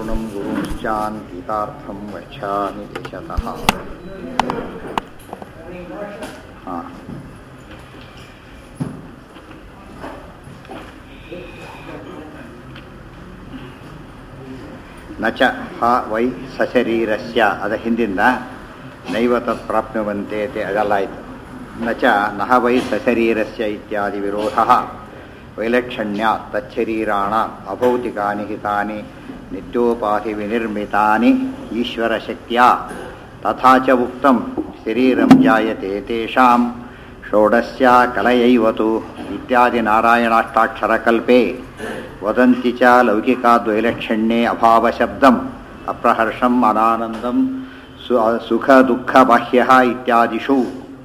गुरुं गुरुंश्चान् गीतार्थं गच्छामि देशतः हा ನ ಚ ಹ ವೈ ಸಶರೀರಸ್ಯ ಅದ ಹಿಂದಿಂದ ನೈವ ತತ್ ಪ್ರಾಪ್ನುವಂತೆ ते ಅದೆಲ್ಲ ಆಯಿತು ನ ಚ ನಹ ವೈ ಸಶರೀರಸ್ಯ ಇತ್ಯಾದಿ ವಿರೋಧ ವೈಲಕ್ಷಣ್ಯ ತಚ್ಚರೀರಾಣ ಅಭೌತಿಕಾನಿ ಹಿತಾನಿ ನಿತ್ಯೋಪಾಧಿ ವಿನಿರ್ಮಿತಾನಿ ಈಶ್ವರಶಕ್ತಿಯ ತಥಾ ಚ ಉಕ್ತಂ ಶರೀರಂ ಜಾಯತೆ ತೇಷಾಂ ಷೋಡಸ್ಯ ಕಲಯೈವತು ಇತ್ಯಾದಿ ನಾರಾಯಣಾಷ್ಟಾಕ್ಷರಕಲ್ಪೆ ವದಂತಿ ಚ ಲೌಕಿಕಾದ್ವೈಲಕ್ಷಣ್ಯೇ ಅಭಾವಶಬ್ದಂ ಅಪ್ರಹರ್ಷಂ ಅನಾನಂದಂ ಸು ಸುಖ ದುಃಖ ಬಾಹ್ಯ ಇತ್ಯಾದಿಷು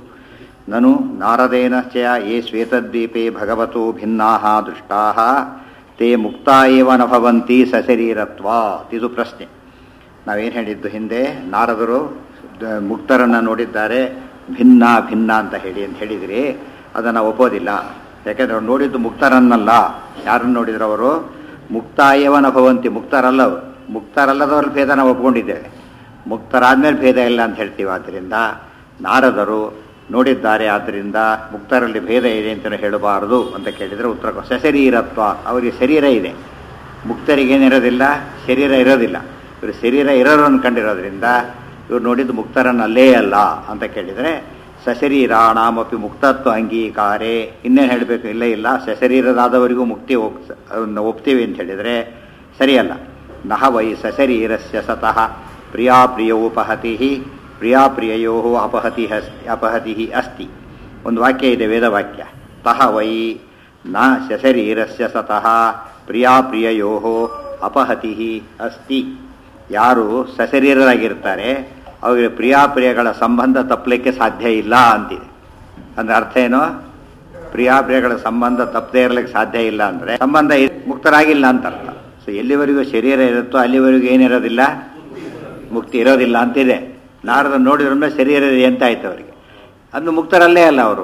ನನು ನಾರದೇನ ಚ ಯೇ ಶ್ವೇತದ್ವೀಪೆ ಭಗವತೋ ಭಿನ್ನಾಃ ದೃಷ್ಟಾಃ ತೇ ಮುಕ್ತಾ ಏವ ನ ಭವಂತಿ ಸಶರೀರತ್ವಾತ್ ಇದು ಪ್ರಶ್ನೆ ನಾವೇನು ಹೇಳಿದ್ದು ಹಿಂದೆ ನಾರದರು ದ- ಮುಕ್ತರನ್ನು ನೋಡಿದ್ದಾರೆ ಭಿನ್ನ ಭಿನ್ನ ಅಂತ ಹೇಳಿ ಅಂತ ಹೇಳಿದಿರಿ ಅದನ್ನು ಒಪ್ಪೋದಿಲ್ಲ ಯಾಕೆಂದ್ರೆ ಅವ್ರು ನೋಡಿದ್ದು ಮುಕ್ತರನ್ನಲ್ಲ ಯಾರನ್ನು ನೋಡಿದ್ರು ಅವರು ಮುಕ್ತಾಯವನ ಭವಂತಿ ಮುಕ್ತರಲ್ಲ ಅವರು ಮುಕ್ತರಲ್ಲದವ್ರ ಭೇದ ನಾವು ಒಪ್ಕೊಂಡಿದ್ದೇವೆ ಮುಕ್ತರಾದ್ಮೇಲೆ ಭೇದ ಇಲ್ಲ ಅಂತ ಹೇಳ್ತೀವಿ ಆದ್ದರಿಂದ ನಾರದರು ನೋಡಿದ್ದಾರೆ ಆದ್ದರಿಂದ ಮುಕ್ತರಲ್ಲಿ ಭೇದ ಇದೆ ಅಂತ ಹೇಳಬಾರದು ಅಂತ ಕೇಳಿದರೆ ಉತ್ತರ ಕೊ- ಸಶರೀರತ್ವ ಅವರಿಗೆ ಶರೀರ ಇದೆ ಮುಕ್ತರಿಗೇನಿರೋದಿಲ್ಲ ಶರೀರ ಇರೋದಿಲ್ಲ ಇವರು ಶರೀರ ಇರೋರನ್ನು ಕಂಡಿರೋದ್ರಿಂದ ಇವ್ರು ನೋಡಿದ್ದು ಮುಕ್ತರನ್ನಲ್ಲೇ ಅಲ್ಲ ಅಂತ ಕೇಳಿದರೆ ಸಶರೀರಾಣಾಮಪಿ ಮುಕ್ತತ್ವ ಅಂಗೀಕಾರೇ ಇನ್ನೇನು ಹೇಳಬೇಕು ಇಲ್ಲ ಇಲ್ಲ ಸಶರೀರದಾದವರಿಗೂ ಮುಕ್ತಿ ಹೋಗ್ ಅದನ್ನ ಒಪ್ತೀವಿ ಅಂತ ಹೇಳಿದರೆ ಸರಿಯಲ್ಲ ನಹ ವೈ ಸಶರೀರಸ್ಯ ಸತಃ ಪ್ರಿಯಾಪ್ರಿಯೋಪಹತಿ ಪ್ರಿಯಾಪ್ರಿಯಯೋ ಅಪಹತಿ ಹಸ್ ಅಪಹತಿ ಅಸ್ತಿ ಒಂದು ವಾಕ್ಯ ಇದೆ ವೇದವಾಕ್ಯ ತಹ ವೈ ನ ಸಶರೀರಸ್ಯ ಸತಃ ಪ್ರಿಯಾಪ್ರಿಯಯೋ ಅಪಹತಿ ಅಸ್ತಿ ಯಾರು ಸಶರೀರರಾಗಿರ್ತಾರೆ ಅವರಿಗೆ ಪ್ರಿಯಾಪ್ರಿಯಗಳ ಸಂಬಂಧ ತಪ್ಪಲಿಕ್ಕೆ ಸಾಧ್ಯ ಇಲ್ಲ ಅಂತಿದೆ ಅಂದ್ರೆ ಅರ್ಥ ಏನು ಪ್ರಿಯಾಪ್ರಿಯಗಳ ಸಂಬಂಧ ತಪ್ಪದೇ ಇರಲಿಕ್ಕೆ ಸಾಧ್ಯ ಇಲ್ಲ ಅಂದರೆ ಸಂಬಂಧ ಇ- ಮುಕ್ತರಾಗಿಲ್ಲ ಅಂತ ಅರ್ಥ ಸೊ ಎಲ್ಲಿವರೆಗೂ ಶರೀರ ಇರುತ್ತೋ ಅಲ್ಲಿವರೆಗೂ ಏನಿರೋದಿಲ್ಲ ಮುಕ್ತಿ ಇರೋದಿಲ್ಲ ಅಂತಿದೆ ನಾರದ ನೋಡಿದ್ರೆ ಶರೀರ ಇದೆ ಅಂತ ಆಯ್ತು ಅವರಿಗೆ ಅದು ಮುಕ್ತರಲ್ಲೇ ಅಲ್ಲ ಅವರು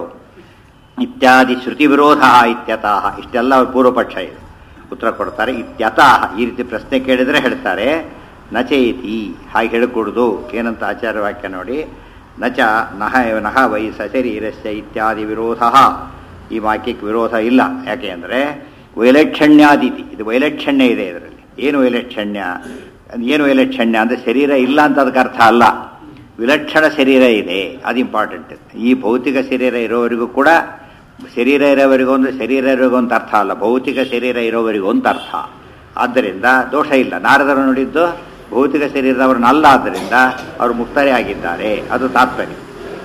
ಇತ್ಯಾದಿ ಶ್ರುತಿ ವಿರೋಧ ಇತ್ಯತಃ ಇಷ್ಟೆಲ್ಲ ಅವ್ರ ಪೂರ್ವಪಕ್ಷ ಇದೆ ಉತ್ತರ ಕೊಡ್ತಾರೆ ಇತ್ಯತಃ ಈ ರೀತಿ ಪ್ರಶ್ನೆ ಕೇಳಿದರೆ ಹೇಳ್ತಾರೆ ನಚೇತಿ ಹಾಗೆ ಹೇಳಿಕೊಡುದು ಏನಂತ ಆಚಾರ್ಯ ವಾಕ್ಯ ನೋಡಿ ನಚ ನಹ ನಹ ವೈ ಸಶರೀರಸ್ಯ ಇತ್ಯಾದಿ ವಿರೋಧ ಈ ವಾಕ್ಯಕ್ಕೆ ವಿರೋಧ ಇಲ್ಲ ಯಾಕೆ ಅಂದರೆ ವೈಲಕ್ಷಣ್ಯಾದಿತಿ ಇದು ವೈಲಕ್ಷಣ್ಯ ಇದೆ ಇದರಲ್ಲಿ ಏನು ವೈಲಕ್ಷಣ್ಯ ಏನು ವೈಲಕ್ಷಣ್ಯ ಅಂದರೆ ಶರೀರ ಇಲ್ಲ ಅಂತ ಅದಕ್ಕೆ ಅರ್ಥ ಅಲ್ಲ ವಿಲಕ್ಷಣ ಶರೀರ ಇದೆ ಅದು ಇಂಪಾರ್ಟೆಂಟ್ ಈ ಭೌತಿಕ ಶರೀರ ಇರೋವರೆಗೂ ಕೂಡ ಶರೀರ ಇರೋವರೆಗೂ ಒಂದು ಶರೀರ ಇರೋವರೆಗೂ ಅಂತ ಅರ್ಥ ಅಲ್ಲ ಭೌತಿಕ ಶರೀರ ಇರೋವರೆಗೂ ಅಂತ ಅರ್ಥ ಆದ್ದರಿಂದ ದೋಷ ಇಲ್ಲ ನಾರದರು ನೋಡಿದ್ದು ಭೌತಿಕ ಶರೀರದವರನ್ನಲ್ಲ ಆದ್ದರಿಂದ ಅವರು ಮುಕ್ತರೇ ಆಗಿದ್ದಾರೆ ಅದು ತಾತ್ಪರ್ಯ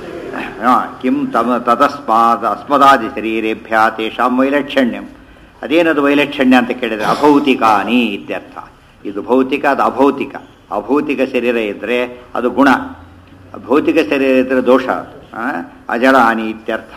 ಹ, ಕಿಂ ತಮ ತದಸ್ಮಾದ್ ಅಸ್ಮದಾದಿ ಶರೀರೇಭ್ಯ ತೇಷಾಂ ವೈಲಕ್ಷಣ್ಯಂ ಅದೇನದು ವೈಲಕ್ಷಣ್ಯ ಅಂತ ಕೇಳಿದರೆ ಅಭೌತಿಕಾನಿ ಇತ್ಯರ್ಥ ಇದು ಭೌತಿಕ ಅದು ಅಭೌತಿಕ ಅಭೌತಿಕ ಶರೀರ ಇದ್ದರೆ ಅದು ಗುಣ ಭೌತಿಕ ಶರೀರ ಇದ್ದರೆ ದೋಷ ಅದು. ಆ? ಅಜಡಾನಿ ಇತ್ಯರ್ಥ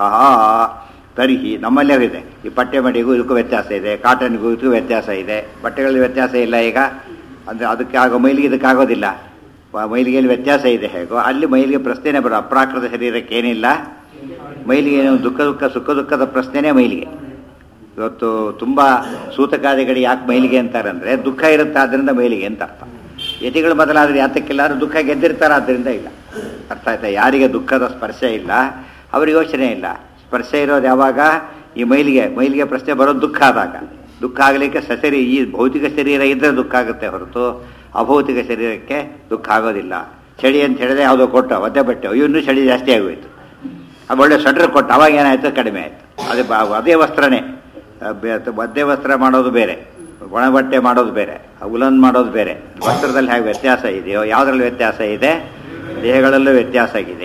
ತರ್ಹಿ ನಮ್ಮಲ್ಲೇ ಇದೆ ಈ ಪಟ್ಟೆ ಮಡಿಗೂ ಇದಕ್ಕೂ ವ್ಯತ್ಯಾಸ ಇದೆ ಕಾಟನ್ಗೂ ಇದಕ್ಕೂ ವ್ಯತ್ಯಾಸ ಇದೆ ಬಟ್ಟೆಗಳಲ್ಲಿ ವ್ಯತ್ಯಾಸ ಇಲ್ಲ ಈಗ ಅಂದರೆ ಅದಕ್ಕೆ ಆಗೋ ಮೈಲಿಗೆ ಇದಕ್ಕೆ ಆಗೋದಿಲ್ಲ ವ- ಮೈಲಿಗೆಯಲ್ಲಿ ವ್ಯತ್ಯಾಸ ಇದೆ ಹೇಗೋ ಅಲ್ಲಿ ಮೈಲಿಗೆ ಪ್ರಶ್ನೆನೇ ಬರೋ ಅಪ್ರಾಕೃತ ಶರೀರಕ್ಕೆ ಏನಿಲ್ಲ ಮೈಲಿಗೆ ಏನು ದುಃಖ ದುಃಖ ಸುಖ ದುಃಖದ ಪ್ರಶ್ನೆನೇ ಮೈಲಿಗೆ ಇವತ್ತು ತುಂಬ ಸೂತಕಾದಿಗಳು ಯಾಕೆ ಮೈಲಿಗೆ ಅಂತಾರೆ ಅಂದರೆ ದುಃಖ ಇರುತ್ತೆ ಆದ್ದರಿಂದ ಮೈಲಿಗೆ ಅಂತ ಅರ್ಥ ಯತಿಗಳು ಬದಲಾದ್ರೆ ಯಾತಕ್ಕಿಲ್ಲ ಅಂದ್ರೆ ದುಃಖ ಗೆದ್ದಿರ್ತಾರೆ ಆದ್ದರಿಂದ ಇಲ್ಲ ಅರ್ಥ ಆಯ್ತಾ ಯಾರಿಗೆ ದುಃಖದ ಸ್ಪರ್ಶ ಇಲ್ಲ ಅವ್ರಿಗೆ ಯೋಚನೆ ಇಲ್ಲ ಸ್ಪರ್ಶ ಇರೋದು ಯಾವಾಗ ಈ ಮೈಲಿಗೆ ಮೈಲಿಗೆ ಪ್ರಶ್ನೆ ಬರೋದು ದುಃಖ ಆದಾಗ ದುಃಖ ಆಗಲಿಕ್ಕೆ ಸಸರಿ ಈ ಭೌತಿಕ ಶರೀರ ಇದ್ದರೆ ದುಃಖ ಆಗುತ್ತೆ ಹೊರತು ಅಭೌತಿಕ ಶರೀರಕ್ಕೆ ದುಃಖ ಆಗೋದಿಲ್ಲ ಚಳಿ ಅಂತ ಹೇಳಿದ್ರೆ ಯಾವುದೋ ಕೊಟ್ಟು ಒದ್ದೆ ಬಟ್ಟೆ ಅಯ್ಯೋ ಇನ್ನೂ ಚಳಿ ಜಾಸ್ತಿ ಆಗೋಯ್ತು ಅದು ಒಳ್ಳೆ ಸ್ವೆಟರ್ ಕೊಟ್ಟು ಅವಾಗ ಏನಾಯ್ತು ಕಡಿಮೆ ಆಯಿತು ಅದೇ ಬ- ಅದೇ ವಸ್ತ್ರನೇ ಅಹ್ ಬೆ- ಒದ್ದೆ ವಸ್ತ್ರ ಮಾಡೋದು ಬೇರೆ ಒಣ ಬಟ್ಟೆ ಮಾಡೋದು ಬೇರೆ ಉಲನ್ ಮಾಡೋದು ಬೇರೆ ವಸ್ತ್ರದಲ್ಲಿ ಹೇಗೆ ವ್ಯತ್ಯಾಸ ಇದೆಯೋ ಯಾವುದ್ರಲ್ಲಿ ವ್ಯತ್ಯಾಸ ಇದೆ ದೇಹಗಳಲ್ಲೂ ವ್ಯತ್ಯಾಸ ಆಗಿದೆ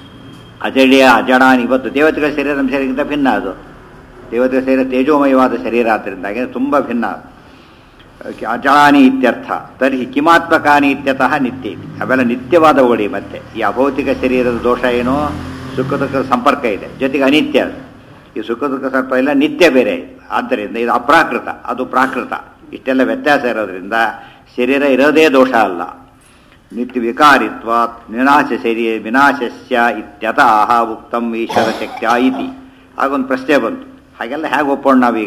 ಅಜಡಿಯ ಅಜಡಾನ್ ಇವತ್ತು ದೇವತೆಗಳ ಶರೀರ ನಮ್ಮ ಶರೀರಕ್ಕಿಂತ ಭಿನ್ನ ಅದು ದೇವತೆಗಳ ಶರೀರ ತೇಜೋಮಯವಾದ ಶರೀರ ಆದ್ದರಿಂದಾಗಿ ತುಂಬ ಭಿನ್ನ ಅಜಾನಿ ಇತ್ಯರ್ಥ ತರ್ಹಿ ಕಿಮಾತ್ಮಕಾನಿ ಇತ್ಯತಃ ನಿತ್ಯ ಇತಿ. ಅವೆಲ್ಲ ನಿತ್ಯವಾದ ಓಡಿ ಮತ್ತೆ ಈ ಅಭೌತಿಕ ಶರೀರದ ದೋಷ ಏನು ಸುಖ ದುಃಖದ ಸಂಪರ್ಕ ಇದೆ ಜೊತೆಗೆ ಅನಿತ್ಯ ಅದು. ಈ ಸುಖ ದುಃಖ ಸಂಪರ್ಕ ಇಲ್ಲ ನಿತ್ಯ ಬೇರೆ ಇದೆ. ಆದ್ದರಿಂದ ಇದು ಅಪ್ರಾಕೃತ ಅದು ಪ್ರಾಕೃತ ಇಷ್ಟೆಲ್ಲ ವ್ಯತ್ಯಾಸ ಇರೋದ್ರಿಂದ ಶರೀರ ಇರೋದೇ ದೋಷ ಅಲ್ಲ ನಿತ್ಯ ವಿಕಾರಿತ್ವ ವಿನಾಶ ಶರೀರ ವಿನಾಶಸ್ಯ ಇತ್ಯತಃ ಉಕ್ತಂ ಈಶ್ವರ ಶಕ್ತ್ಯ ಇತಿ ಆಗೊಂದು ಪ್ರಶ್ನೆ ಬಂತು ಹಾಗೆಲ್ಲ ಹೇಗೆ ಒಪ್ಪೋಣ ನಾವೀಗ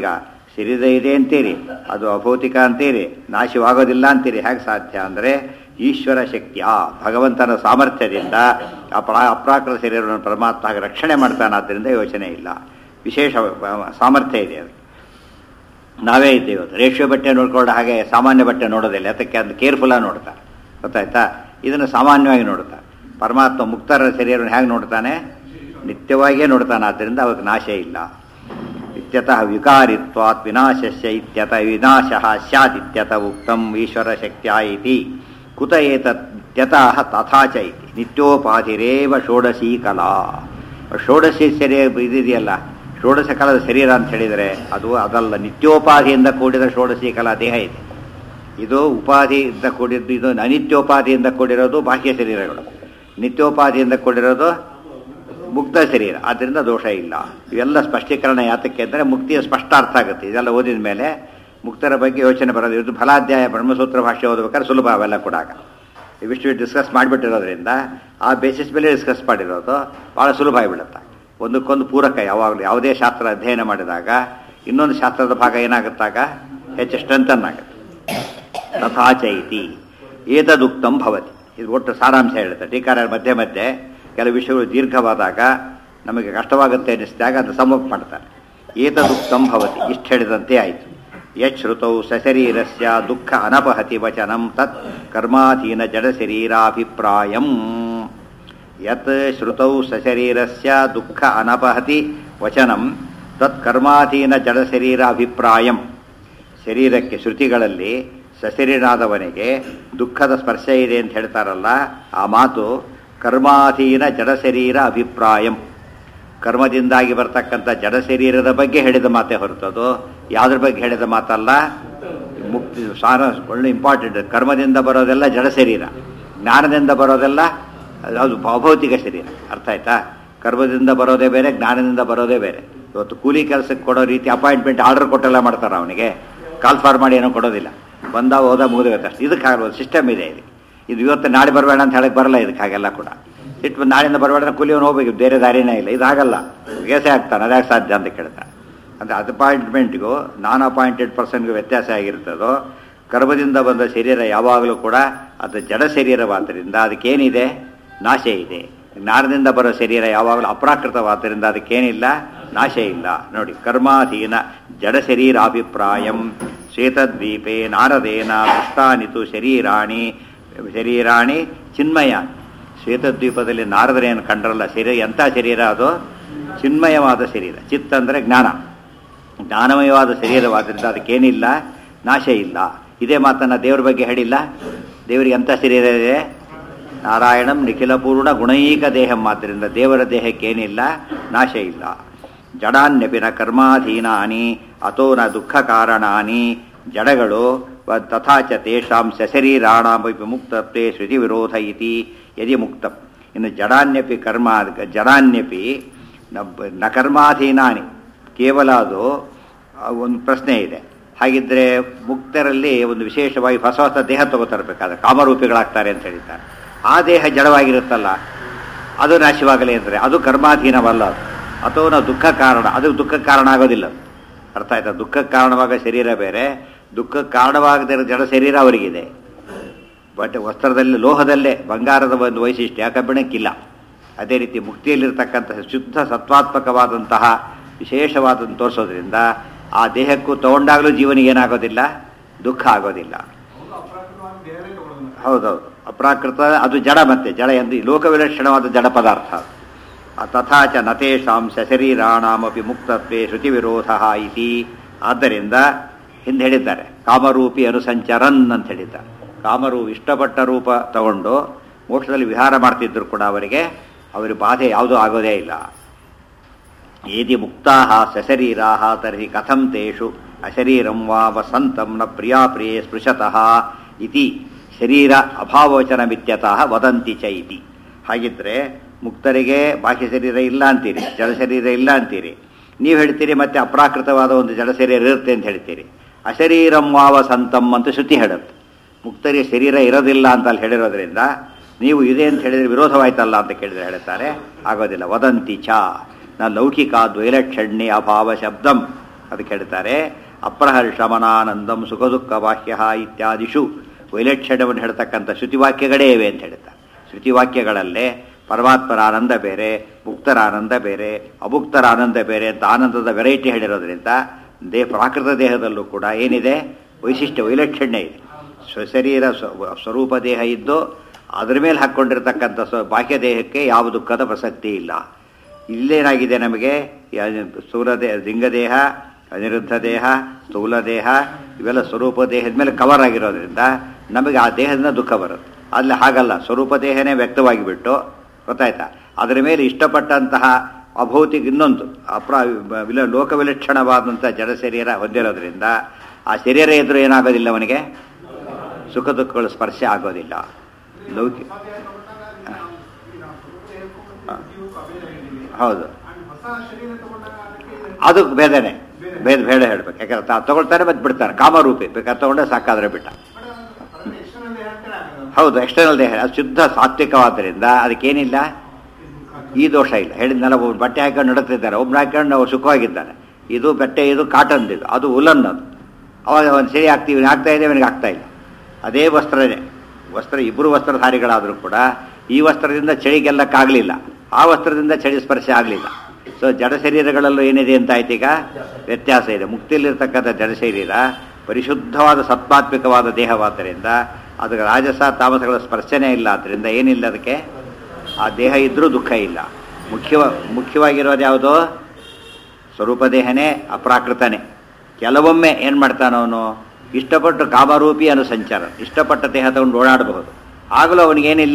ಶರೀರ ಇದೆ ಅಂತೀರಿ ಅದು ಅಭೌತಿಕ ಅಂತೀರಿ ನಾಶವಾಗೋದಿಲ್ಲ ಅಂತೀರಿ ಹೇಗೆ ಸಾಧ್ಯ ಅಂದರೆ ಈಶ್ವರ ಶಕ್ತಿಯ ಭಗವಂತನ ಸಾಮರ್ಥ್ಯದಿಂದ ಅಪ್ರ ಅಪ್ರಾಕೃತ ಶರೀರವನ್ನು ಪರಮಾತ್ಮ ರಕ್ಷಣೆ ಮಾಡ್ತಾನೆ ಆದ್ದರಿಂದ ಯೋಚನೆ ಇಲ್ಲ ವಿಶೇಷ ಸಾಮರ್ಥ್ಯ ಇದೆ ಅದು ನಾವೇ ಇದ್ದೇವೆ ಅದು ರೇಷ್ಮೆ ಬಟ್ಟೆ ನೋಡ್ಕೊಂಡು ಹಾಗೆ ಸಾಮಾನ್ಯ ಬಟ್ಟೆ ನೋಡೋದಿಲ್ಲ ಅದಕ್ಕೆ ಅದು ಕೇರ್ಫುಲ್ಲಾಗಿ ನೋಡ್ತಾರೆ ಗೊತ್ತಾಯ್ತಾ ಇದನ್ನು ಸಾಮಾನ್ಯವಾಗಿ ನೋಡ್ತಾರೆ ಪರಮಾತ್ಮ ಮುಕ್ತರ ಶರೀರವನ್ನು ಹೇಗೆ ನೋಡ್ತಾನೆ ನಿತ್ಯವಾಗಿಯೇ ನೋಡ್ತಾನೆ ಆದ್ದರಿಂದ ಅವಕ್ಕೆ ನಾಶ ಇಲ್ಲ ಇತ್ಯತಃ ವಿಕಾರಿತ್ವಾತ್ ವಿನಾಶಸ್ಯ ಇತ್ಯತ ವಿನಾಶ ಸ್ಯಾತ್ ಇತ್ಯತ ಉಕ್ತಂ ಈಶ್ವರ ಶಕ್ತಿಯ ಇತಿ ಕುತ ಏತತ್ ಇತ್ಯತಃ ತಥಾ ಚ ಇತಿ ನಿತ್ಯೋಪಾಧಿರೇವ ಷೋಡಶಿ ಕಲಾ ಷೋಡಶಿ ಶರೀರ ಇದಿದೆಯಲ್ಲ ಷೋಡಶ ಕಾಲದ ಶರೀರ ಅಂತ ಹೇಳಿದರೆ ಅದು ಅದಲ್ಲ ನಿತ್ಯೋಪಾಧಿಯಿಂದ ಕೂಡಿದ ಷೋಡಶಿ ಕಲಾ ದೇಹ ಇದೆ ಇದು ಉಪಾಧಿಯಿಂದ ಕೂಡಿದ್ದು ಇದು ಅನಿತ್ಯೋಪಾಧಿಯಿಂದ ಕೂಡಿರೋದು ಬಾಹ್ಯ ಶರೀರಗಳು ನಿತ್ಯೋಪಾಧಿಯಿಂದ ಕೂಡಿರೋದು ಮುಕ್ತ ಶರೀರ ಆದ್ದರಿಂದ ದೋಷ ಇಲ್ಲ ಇವೆಲ್ಲ ಸ್ಪಷ್ಟೀಕರಣ ಯಾತಕ್ಕೆ ಅಂದರೆ ಮುಕ್ತಿಯ ಸ್ಪಷ್ಟ ಅರ್ಥ ಆಗುತ್ತೆ ಇದೆಲ್ಲ ಓದಿದ ಮೇಲೆ ಮುಕ್ತರ ಬಗ್ಗೆ ಯೋಚನೆ ಬರೋದು ಇದು ಫಲಾಧ್ಯಾಯ ಬ್ರಹ್ಮಸೂತ್ರ ಭಾಷೆ ಓದಬೇಕಾದ್ರೆ ಸುಲಭ ಅವೆಲ್ಲ ಕೂಡ ಇವಿಷ್ಟು ಡಿಸ್ಕಸ್ ಮಾಡಿಬಿಟ್ಟಿರೋದ್ರಿಂದ ಆ ಬೇಸಿಸ್ ಮೇಲೆ ಡಿಸ್ಕಸ್ ಮಾಡಿರೋದು ಭಾಳ ಸುಲಭ ಆಗಿಬಿಡುತ್ತೆ ಒಂದಕ್ಕೊಂದು ಪೂರಕ ಯಾವಾಗಲೂ ಯಾವುದೇ ಶಾಸ್ತ್ರ ಅಧ್ಯಯನ ಮಾಡಿದಾಗ ಇನ್ನೊಂದು ಶಾಸ್ತ್ರದ ಭಾಗ ಏನಾಗುತ್ತಾಗ ಹೆಚ್ಚು ಸ್ಟ್ರೆಂಥನ್ ಆಗುತ್ತೆ ತಥಾಚ ಇತಿ ಏತದುಕ್ತಂ ಭವತಿ ಇದು ಒಟ್ಟು ಸಾರಾಂಶ ಹೇಳುತ್ತೆ ಟೀಕಾರ ಮಧ್ಯೆ ಮಧ್ಯೆ ಕೆಲವು ವಿಷಯಗಳು ದೀರ್ಘವಾದಾಗ ನಮಗೆ ಕಷ್ಟವಾಗುತ್ತೆ ಅನ್ನಿಸಿದಾಗ ಅದು ಸಮಪ್ ಮಾಡ್ತಾರೆ ಏತದುಕ್ತಂ ಭವತಿ ಇಷ್ಟು ಹೇಳಿದಂತೆ ಆಯಿತು ಯಶ್ರುತೌ ಸಶರೀರಸ್ಯ ದುಃಖ ಅನಪಹತಿ ವಚನಂ ತತ್ ಕರ್ಮಾಧೀನ ಜಡಶರೀರಾಭಿಪ್ರಾಯಂ ಯತ್ ಶ್ರುತೌ ಸಶರೀರಸ್ಯ ದುಃಖ ಅನಪಹತಿ ವಚನಂ ತತ್ ಕರ್ಮಾಧೀನ ಜಡಶರೀರಾಭಿಪ್ರಾಯಂ ಶರೀರಕ್ಕೆ ಶ್ರುತಿಗಳಲ್ಲಿ ಸಶರೀರಾದವನಿಗೆ ದುಃಖದ ಸ್ಪರ್ಶ ಇದೆ ಅಂತ ಹೇಳ್ತಾರಲ್ಲ ಆ ಮಾತು ಕರ್ಮಾಧೀನ ಜಡಶರೀರ ಅಭಿಪ್ರಾಯಂ ಕರ್ಮದಿಂದಾಗಿ ಬರ್ತಕ್ಕಂಥ ಜಡ ಶರೀರದ ಬಗ್ಗೆ ಹೇಳಿದ ಮಾತೇ ಹೊರತದು ಯಾವುದ್ರ ಬಗ್ಗೆ ಹೇಳಿದ ಮಾತಲ್ಲ ಮುಕ್ತಿ ಸಾರ ಒಳ್ಳೆ ಇಂಪಾರ್ಟೆಂಟ್ ಕರ್ಮದಿಂದ ಬರೋದೆಲ್ಲ ಜಡ ಶರೀರ ಜ್ಞಾನದಿಂದ ಬರೋದೆಲ್ಲ ಅದು ಭೌತಿಕ ಶರೀರ ಅರ್ಥ ಆಯ್ತಾ ಕರ್ಮದಿಂದ ಬರೋದೇ ಬೇರೆ ಜ್ಞಾನದಿಂದ ಬರೋದೇ ಬೇರೆ ಇವತ್ತು ಕೂಲಿ ಕೆಲಸಕ್ಕೆ ಕೊಡೋ ರೀತಿ ಅಪಾಯಿಂಟ್ಮೆಂಟ್ ಆರ್ಡರ್ ಕೊಟ್ಟೆಲ್ಲ ಮಾಡ್ತಾರೆ ಅವನಿಗೆ ಕಾಲ್ ಫಾರ್ ಮಾಡಿ ಏನೋ ಕೊಡೋದಿಲ್ಲ ಬಂದ ಹೋದ ಮುಗಿದೋಗುತ್ತೆ ಅಷ್ಟು ಇದಕ್ಕೆ ಆಗೋದು ಸಿಸ್ಟಮ್ ಇದೆ ಇದು ಇದು ಇವತ್ತು ನಾಳೆ ಬರಬೇಡ ಅಂತ ಹೇಳಕ್ಕೆ ಬರಲ್ಲ ಇದಕ್ಕೆ ಹಾಗೆಲ್ಲ ಕೂಡ ಇಟ್ಟು ನಾಳೆಯಿಂದ ಬರಬೇಡ ಕೂಲಿಯವನು ಹೋಗ್ಬೇಕು ಬೇರೆ ದಾರಿನೇ ಇಲ್ಲ ಇದು ಆಗಲ್ಲ ಕೇಸೇ ಆಗ್ತಾನೆ ಅದ್ಯಾಕೆ ಸಾಧ್ಯ ಅಂತ ಕೇಳ್ತಾನೆ ಅಂದರೆ ಅದು ಅಪಾಯಿಂಟ್ಮೆಂಟ್ಗೂ ನಾನ್ ಅಪಾಯಿಂಟೆಡ್ ಪರ್ಸನ್ಗೂ ವ್ಯತ್ಯಾಸ ಆಗಿರ್ತದೋ ಕರ್ಮದಿಂದ ಬಂದ ಶರೀರ ಯಾವಾಗಲೂ ಕೂಡ ಅದು ಜಡ ಶರೀರವಾದ್ದರಿಂದ ಅದಕ್ಕೇನಿದೆ ನಾಶ ಇದೆ ಜ್ಞಾನದಿಂದ ಬರೋ ಶರೀರ ಯಾವಾಗಲೂ ಅಪ್ರಾಕೃತವಾದ್ದರಿಂದ ಅದಕ್ಕೇನಿಲ್ಲ ನಾಶ ಇಲ್ಲ ನೋಡಿ ಕರ್ಮಾಧೀನ ಜಡ ಶರೀರಾಭಿಪ್ರಾಯಂ ಶ್ವೇತದ್ವೀಪೆ ನಾರದೇನ ದೃಷ್ಟಾನಿತು ಶರೀರಾಣಿ ಶರೀರಾಣಿ ಚಿನ್ಮಯ ಶ್ವೇತದ್ವೀಪದಲ್ಲಿ ನಾರದರೇನು ಕಂಡ್ರಲ್ಲ ಶರೀರ ಎಂಥ ಶರೀರ ಅದು ಚಿನ್ಮಯವಾದ ಶರೀರ ಚಿತ್ತ ಅಂದರೆ ಜ್ಞಾನ ಜ್ಞಾನಮಯವಾದ ಶರೀರವಾದ್ದರಿಂದ ಅದಕ್ಕೇನಿಲ್ಲ ನಾಶ ಇಲ್ಲ ಇದೇ ಮಾತನ್ನು ದೇವ್ರ ಬಗ್ಗೆ ಹೇಳಿಲ್ಲ ದೇವರಿಗೆ ಎಂಥ ಶರೀರ ಇದೆ ನಾರಾಯಣಂ ನಿಖಿಲ ಪೂರ್ಣ ಗುಣೈಕ ದೇಹಂ ಆದ್ದರಿಂದ ದೇವರ ದೇಹಕ್ಕೇನಿಲ್ಲ ನಾಶ ಇಲ್ಲ ಜಡಾನ್ಯಪಿನ ಕರ್ಮಾಧೀನಾನಿ ಅಥೋ ನ ದುಃಖ ಕಾರಣಾನಿ ಜಡಗಳು ತಥಾಚ ತೇಷಾಂ ಸಶರೀರಾಣಾಮಪಿ ಮುಕ್ತತ್ವೇ ಶ್ರುತಿ ವಿರೋಧ ಇತಿ ಯದಿ ಮುಕ್ತಂ ಇನ್ನು ಜಡಾನ್ಯಪಿ ಕರ್ಮ ಜಡಾನ್ಯಪಿ ನ ಕರ್ಮಾಧೀನಾನಿ ಕೇವಲ ಅದು ಒಂದು ಪ್ರಶ್ನೆ ಇದೆ ಹಾಗಿದ್ರೆ ಮುಕ್ತರಲ್ಲಿ ಒಂದು ವಿಶೇಷವಾಗಿ ಹೊಸ ಹೊಸ ದೇಹ ತಗೋತರಬೇಕಾದ್ರೆ ಕಾಮರೂಪಿಗಳಾಗ್ತಾರೆ ಅಂತ ಹೇಳಿದ್ದಾರೆ ಆ ದೇಹ ಜಡವಾಗಿರುತ್ತಲ್ಲ ಅದು ನಾಶವಾಗಲಿ ಅಂದರೆ ಅದು ಕರ್ಮಾಧೀನವಲ್ಲ ಅದು ಅಥವಾ ನಾವು ದುಃಖ ಕಾರಣ ಅದು ದುಃಖಕ್ಕೆ ಕಾರಣ ಆಗೋದಿಲ್ಲ ಅರ್ಥ ಆಯ್ತಾ ದುಃಖಕ್ಕೆ ಕಾರಣವಾಗ ಶರೀರ ಬೇರೆ ದುಃಖಕ್ಕೆ ಕಾರಣವಾಗದಿರೋ ಜಡ ಶರೀರ ಅವರಿಗಿದೆ ಬಟ್ ವಸ್ತ್ರದಲ್ಲಿ ಲೋಹದಲ್ಲೇ ಬಂಗಾರದ ಒಂದು ವೈಶಿಷ್ಟ್ಯ ಕಬ್ಬಿಣಕ್ಕಿಲ್ಲ ಅದೇ ರೀತಿ ಮುಕ್ತಿಯಲ್ಲಿರ್ತಕ್ಕಂತಹ ಶುದ್ಧ ಸತ್ವಾತ್ಮಕವಾದಂತಹ ವಿಶೇಷವಾದನ್ನು ತೋರಿಸೋದ್ರಿಂದ ಆ ದೇಹಕ್ಕೂ ತಗೊಂಡಾಗಲೂ ಜೀವನಿಗೆ ಏನಾಗೋದಿಲ್ಲ ದುಃಖ ಆಗೋದಿಲ್ಲ ಹೌದೌದು ಅಪ್ರಾಕೃತ ಅದು ಜಡ ಮತ್ತೆ ಜಡ ಎಂದು ಲೋಕವಿಲಕ್ಷಣವಾದ ಜಡ ಪದಾರ್ಥ ತಥಾಚ ನತೇಷಾಂ ಸಶರೀರಾಣಾಮಪಿ ಮುಕ್ತತ್ವೇ ಶ್ರುತಿ ವಿರೋಧ ಇತಿ ಆದ್ದರಿಂದ ಹಿಂದೆ ಹೇಳಿದ್ದಾರೆ ಕಾಮರೂಪಿ ಅನುಸಂಚರನ್ ಅಂತ ಹೇಳಿದ್ದಾರೆ ಕಾಮರು ಇಷ್ಟಪಟ್ಟ ರೂಪ ತಗೊಂಡು ಮೋಕ್ಷದಲ್ಲಿ ವಿಹಾರ ಮಾಡ್ತಿದ್ರು ಕೂಡ ಅವರಿಗೆ ಅವರ ಬಾಧೆ ಯಾವುದೂ ಆಗೋದೇ ಇಲ್ಲ ಏದಿ ಮುಕ್ತಾ ಸಶರೀರಾ ತರ್ಹಿ ಕಥಂ ತೇಷು ಅಶರೀರಂ ವಾ ವಸಂತಂ ನ ಪ್ರಿಯಾ ಪ್ರಿಯೇ ಸ್ಪೃಶತಃ ಇತಿ ಶರೀರ ಅಭಾವವಚನ ಮಿತ್ಯತಃ ವದಂತಿ ಚ ಇತಿ ಹಾಗಿದ್ರೆ ಮುಕ್ತರಿಗೆ ಬಾಹ್ಯ ಶರೀರ ಇಲ್ಲ ಅಂತೀರಿ ಜಡ ಶರೀರ ಇಲ್ಲ ಅಂತೀರಿ ನೀವು ಹೇಳ್ತೀರಿ ಮತ್ತೆ ಅಪ್ರಾಕೃತವಾದ ಒಂದು ಜಡ ಶರೀರ ಇರುತ್ತೆ ಅಂತ ಹೇಳ್ತೀರಿ ಅಶರೀರಂ ವಾವ ಸಂತಂ ಅಂತ ಶ್ರುತಿ ಹೇಳುತ್ತೆ ಮುಕ್ತರಿಗೆ ಶರೀರ ಇರೋದಿಲ್ಲ ಅಂತ ಅಲ್ಲಿ ಹೇಳಿರೋದ್ರಿಂದ ನೀವು ಇದೆ ಅಂತ ಹೇಳಿದ್ರೆ ವಿರೋಧವಾಯ್ತಲ್ಲ ಅಂತ ಕೇಳಿದ್ರೆ ಹೇಳ್ತಾರೆ ಆಗೋದಿಲ್ಲ ವದಂತಿ ಚ ನ ಲೌಕಿಕ ದ್ವೈಲಕ್ಷಣ್ಯ ಅಭಾವ ಶಬ್ದಂ ಅದಕ್ಕೆ ಹೇಳ್ತಾರೆ ಅಪ್ರಹರ್ಷಮನಾನಂದಂ ಸುಖ ದುಃಖ ಬಾಹ್ಯ ಇತ್ಯಾದಿಷು ವೈಲಕ್ಷಣ್ಯವನ್ನು ಹೇಳ್ತಕ್ಕಂಥ ಶ್ರುತಿವಾಕ್ಯಗಳೇ ಇವೆ ಅಂತ ಹೇಳ್ತಾರೆ ಶ್ರುತಿವಾಕ್ಯಗಳಲ್ಲೇ ಪರಮಾತ್ಮರ ಆನಂದ ಬೇರೆ ಮುಕ್ತರ ಆನಂದ ಬೇರೆ ಅಭುಕ್ತರ ಆನಂದ ಬೇರೆ ಅಂತ ಆನಂದದ ವೆರೈಟಿ ಹೇಳಿರೋದ್ರಿಂದ ದೇ ಪ್ರಾಕೃತ ದೇಹದಲ್ಲೂ ಕೂಡ ಏನಿದೆ ವೈಶಿಷ್ಟ್ಯ ವೈಲಕ್ಷಣ್ಯ ಇದೆ ಸ್ವಶರೀರ ಸ್ವ- ಸ್ವರೂಪ ದೇಹ ಇದ್ದು ಅದರ ಮೇಲೆ ಹಾಕ್ಕೊಂಡಿರ್ತಕ್ಕಂಥ ಸ್ವ ಬಾಹ್ಯ ದೇಹಕ್ಕೆ ಯಾವ ದುಃಖದ ಪ್ರಸಕ್ತಿ ಇಲ್ಲ ಇಲ್ಲೇನಾಗಿದೆ ನಮಗೆ ಯ- ಸ್ಥೂಲ ದೇಹ ಲಿಂಗದೇಹ ಅನಿರುದ್ಧ ದೇಹ ಸ್ಥೂಲ ದೇಹ ಇವೆಲ್ಲ ಸ್ವರೂಪ ದೇಹದ ಮೇಲೆ ಕವರ್ ಆಗಿರೋದ್ರಿಂದ ನಮಗೆ ಆ ದೇಹದಿಂದ ದುಃಖ ಬರುತ್ತೆ ಅಲ್ಲಿ ಹಾಗಲ್ಲ ಸ್ವರೂಪ ದೇಹನೇ ವ್ಯಕ್ತವಾಗಿ ಬಿಟ್ಟು ಗೊತ್ತಾಯ್ತಾ ಅದರ ಮೇಲೆ ಇಷ್ಟಪಟ್ಟಂತಹ ಅಭೌತಿಕ ಇನ್ನೊಂದು ಅಪ್ರ ವಿಲ ಲೋಕ ವಿಲಕ್ಷಣವಾದಂಥ ಜಡ ಶರೀರ ಹೊಂದಿರೋದ್ರಿಂದ ಆ ಶರೀರ ಎದುರು ಏನಾಗೋದಿಲ್ಲ ಅವನಿಗೆ ಸುಖ ದುಃಖಗಳು ಸ್ಪರ್ಶ ಆಗೋದಿಲ್ಲ ಲೌಕಿಕ ಹೌದು ಅದು ಭೇದನೆ ಭೇದ ಭೇದ ಹೇಳ್ಬೇಕು ಯಾಕಂದ್ರೆ ತಾ ತಗೊಳ್ತಾರೆ ಮತ್ತೆ ಬಿಡ್ತಾರೆ ಕಾಮರೂಪಿ ಬೇಕಾದ್ರೆ ತಗೊಂಡೆ ಸಾಕಾದ್ರೆ ಬಿಟ್ಟ ಹೌದು ಎಕ್ಸ್ಟರ್ನಲ್ ದೇಹ ಅದು ಶುದ್ಧ ಸಾತ್ವಿಕವಾದ್ದರಿಂದ ಅದಕ್ಕೇನಿಲ್ಲ ಈ ದೋಷ ಇಲ್ಲ ಹೇಳಿದ್ನಲ್ಲ ಒಬ್ಬ ಬಟ್ಟೆ ಹಾಕೊಂಡು ನಡುತ್ತಿದ್ದಾರೆ ಒಬ್ಬನ ಹಾಕೊಂಡು ಅವ್ರು ಸುಖವಾಗಿದ್ದಾನೆ ಇದು ಬಟ್ಟೆ ಇದು ಕಾಟನ್ ಇದು ಅದು ಉಲನ್ ಅದು ಅವಾಗ ಅವನು ಸರಿ ಆಗ್ತೀವಿ ಆಗ್ತಾ ಇದೆ ಅವನಿಗೆ ಆಗ್ತಾ ಇಲ್ಲ ಅದೇ ವಸ್ತ್ರನೇ ವಸ್ತ್ರ ಇಬ್ಬರು ವಸ್ತ್ರಧಾರಿಗಳಾದರೂ ಕೂಡ ಈ ವಸ್ತ್ರದಿಂದ ಚಳಿ ಗೆಲ್ಲಕ್ಕಾಗಲಿಲ್ಲ ಆ ವಸ್ತ್ರದಿಂದ ಚಳಿ ಸ್ಪರ್ಶ ಆಗಲಿಲ್ಲ ಸೊ ಜಡ ಶರೀರಗಳಲ್ಲೂ ಏನಿದೆ ಅಂತ ಆಯ್ತು ಈಗ ವ್ಯತ್ಯಾಸ ಇದೆ ಮುಕ್ತಿಯಲ್ಲಿರ್ತಕ್ಕಂಥ ಜಡ ಶರೀರ ಪರಿಶುದ್ಧವಾದ ಸತ್ವಾತ್ಮಿಕವಾದ ದೇಹವಾದ್ದರಿಂದ ಅದಕ್ಕೆ ರಾಜಸ ತಾಮಸಗಳ ಸ್ಪರ್ಶನೇ ಇಲ್ಲ ಆದ್ದರಿಂದ ಏನಿಲ್ಲ ಅದಕ್ಕೆ ಆ ದೇಹ ಇದ್ರೂ ದುಃಖ ಇಲ್ಲ ಮುಖ್ಯವ ಮುಖ್ಯವಾಗಿರೋದು ಯಾವುದು ಸ್ವರೂಪ ದೇಹನೇ ಅಪ್ರಾಕೃತನೇ ಕೆಲವೊಮ್ಮೆ ಏನು ಮಾಡ್ತಾನವನು ಇಷ್ಟಪಟ್ಟು ಕಾಮರೂಪಿ ಅನು ಸಂಚಾರ ಇಷ್ಟಪಟ್ಟ ದೇಹ ತಗೊಂಡು ಓಡಾಡಬಹುದು ಆಗಲೂ ಅವನಿಗೇನಿಲ್ಲ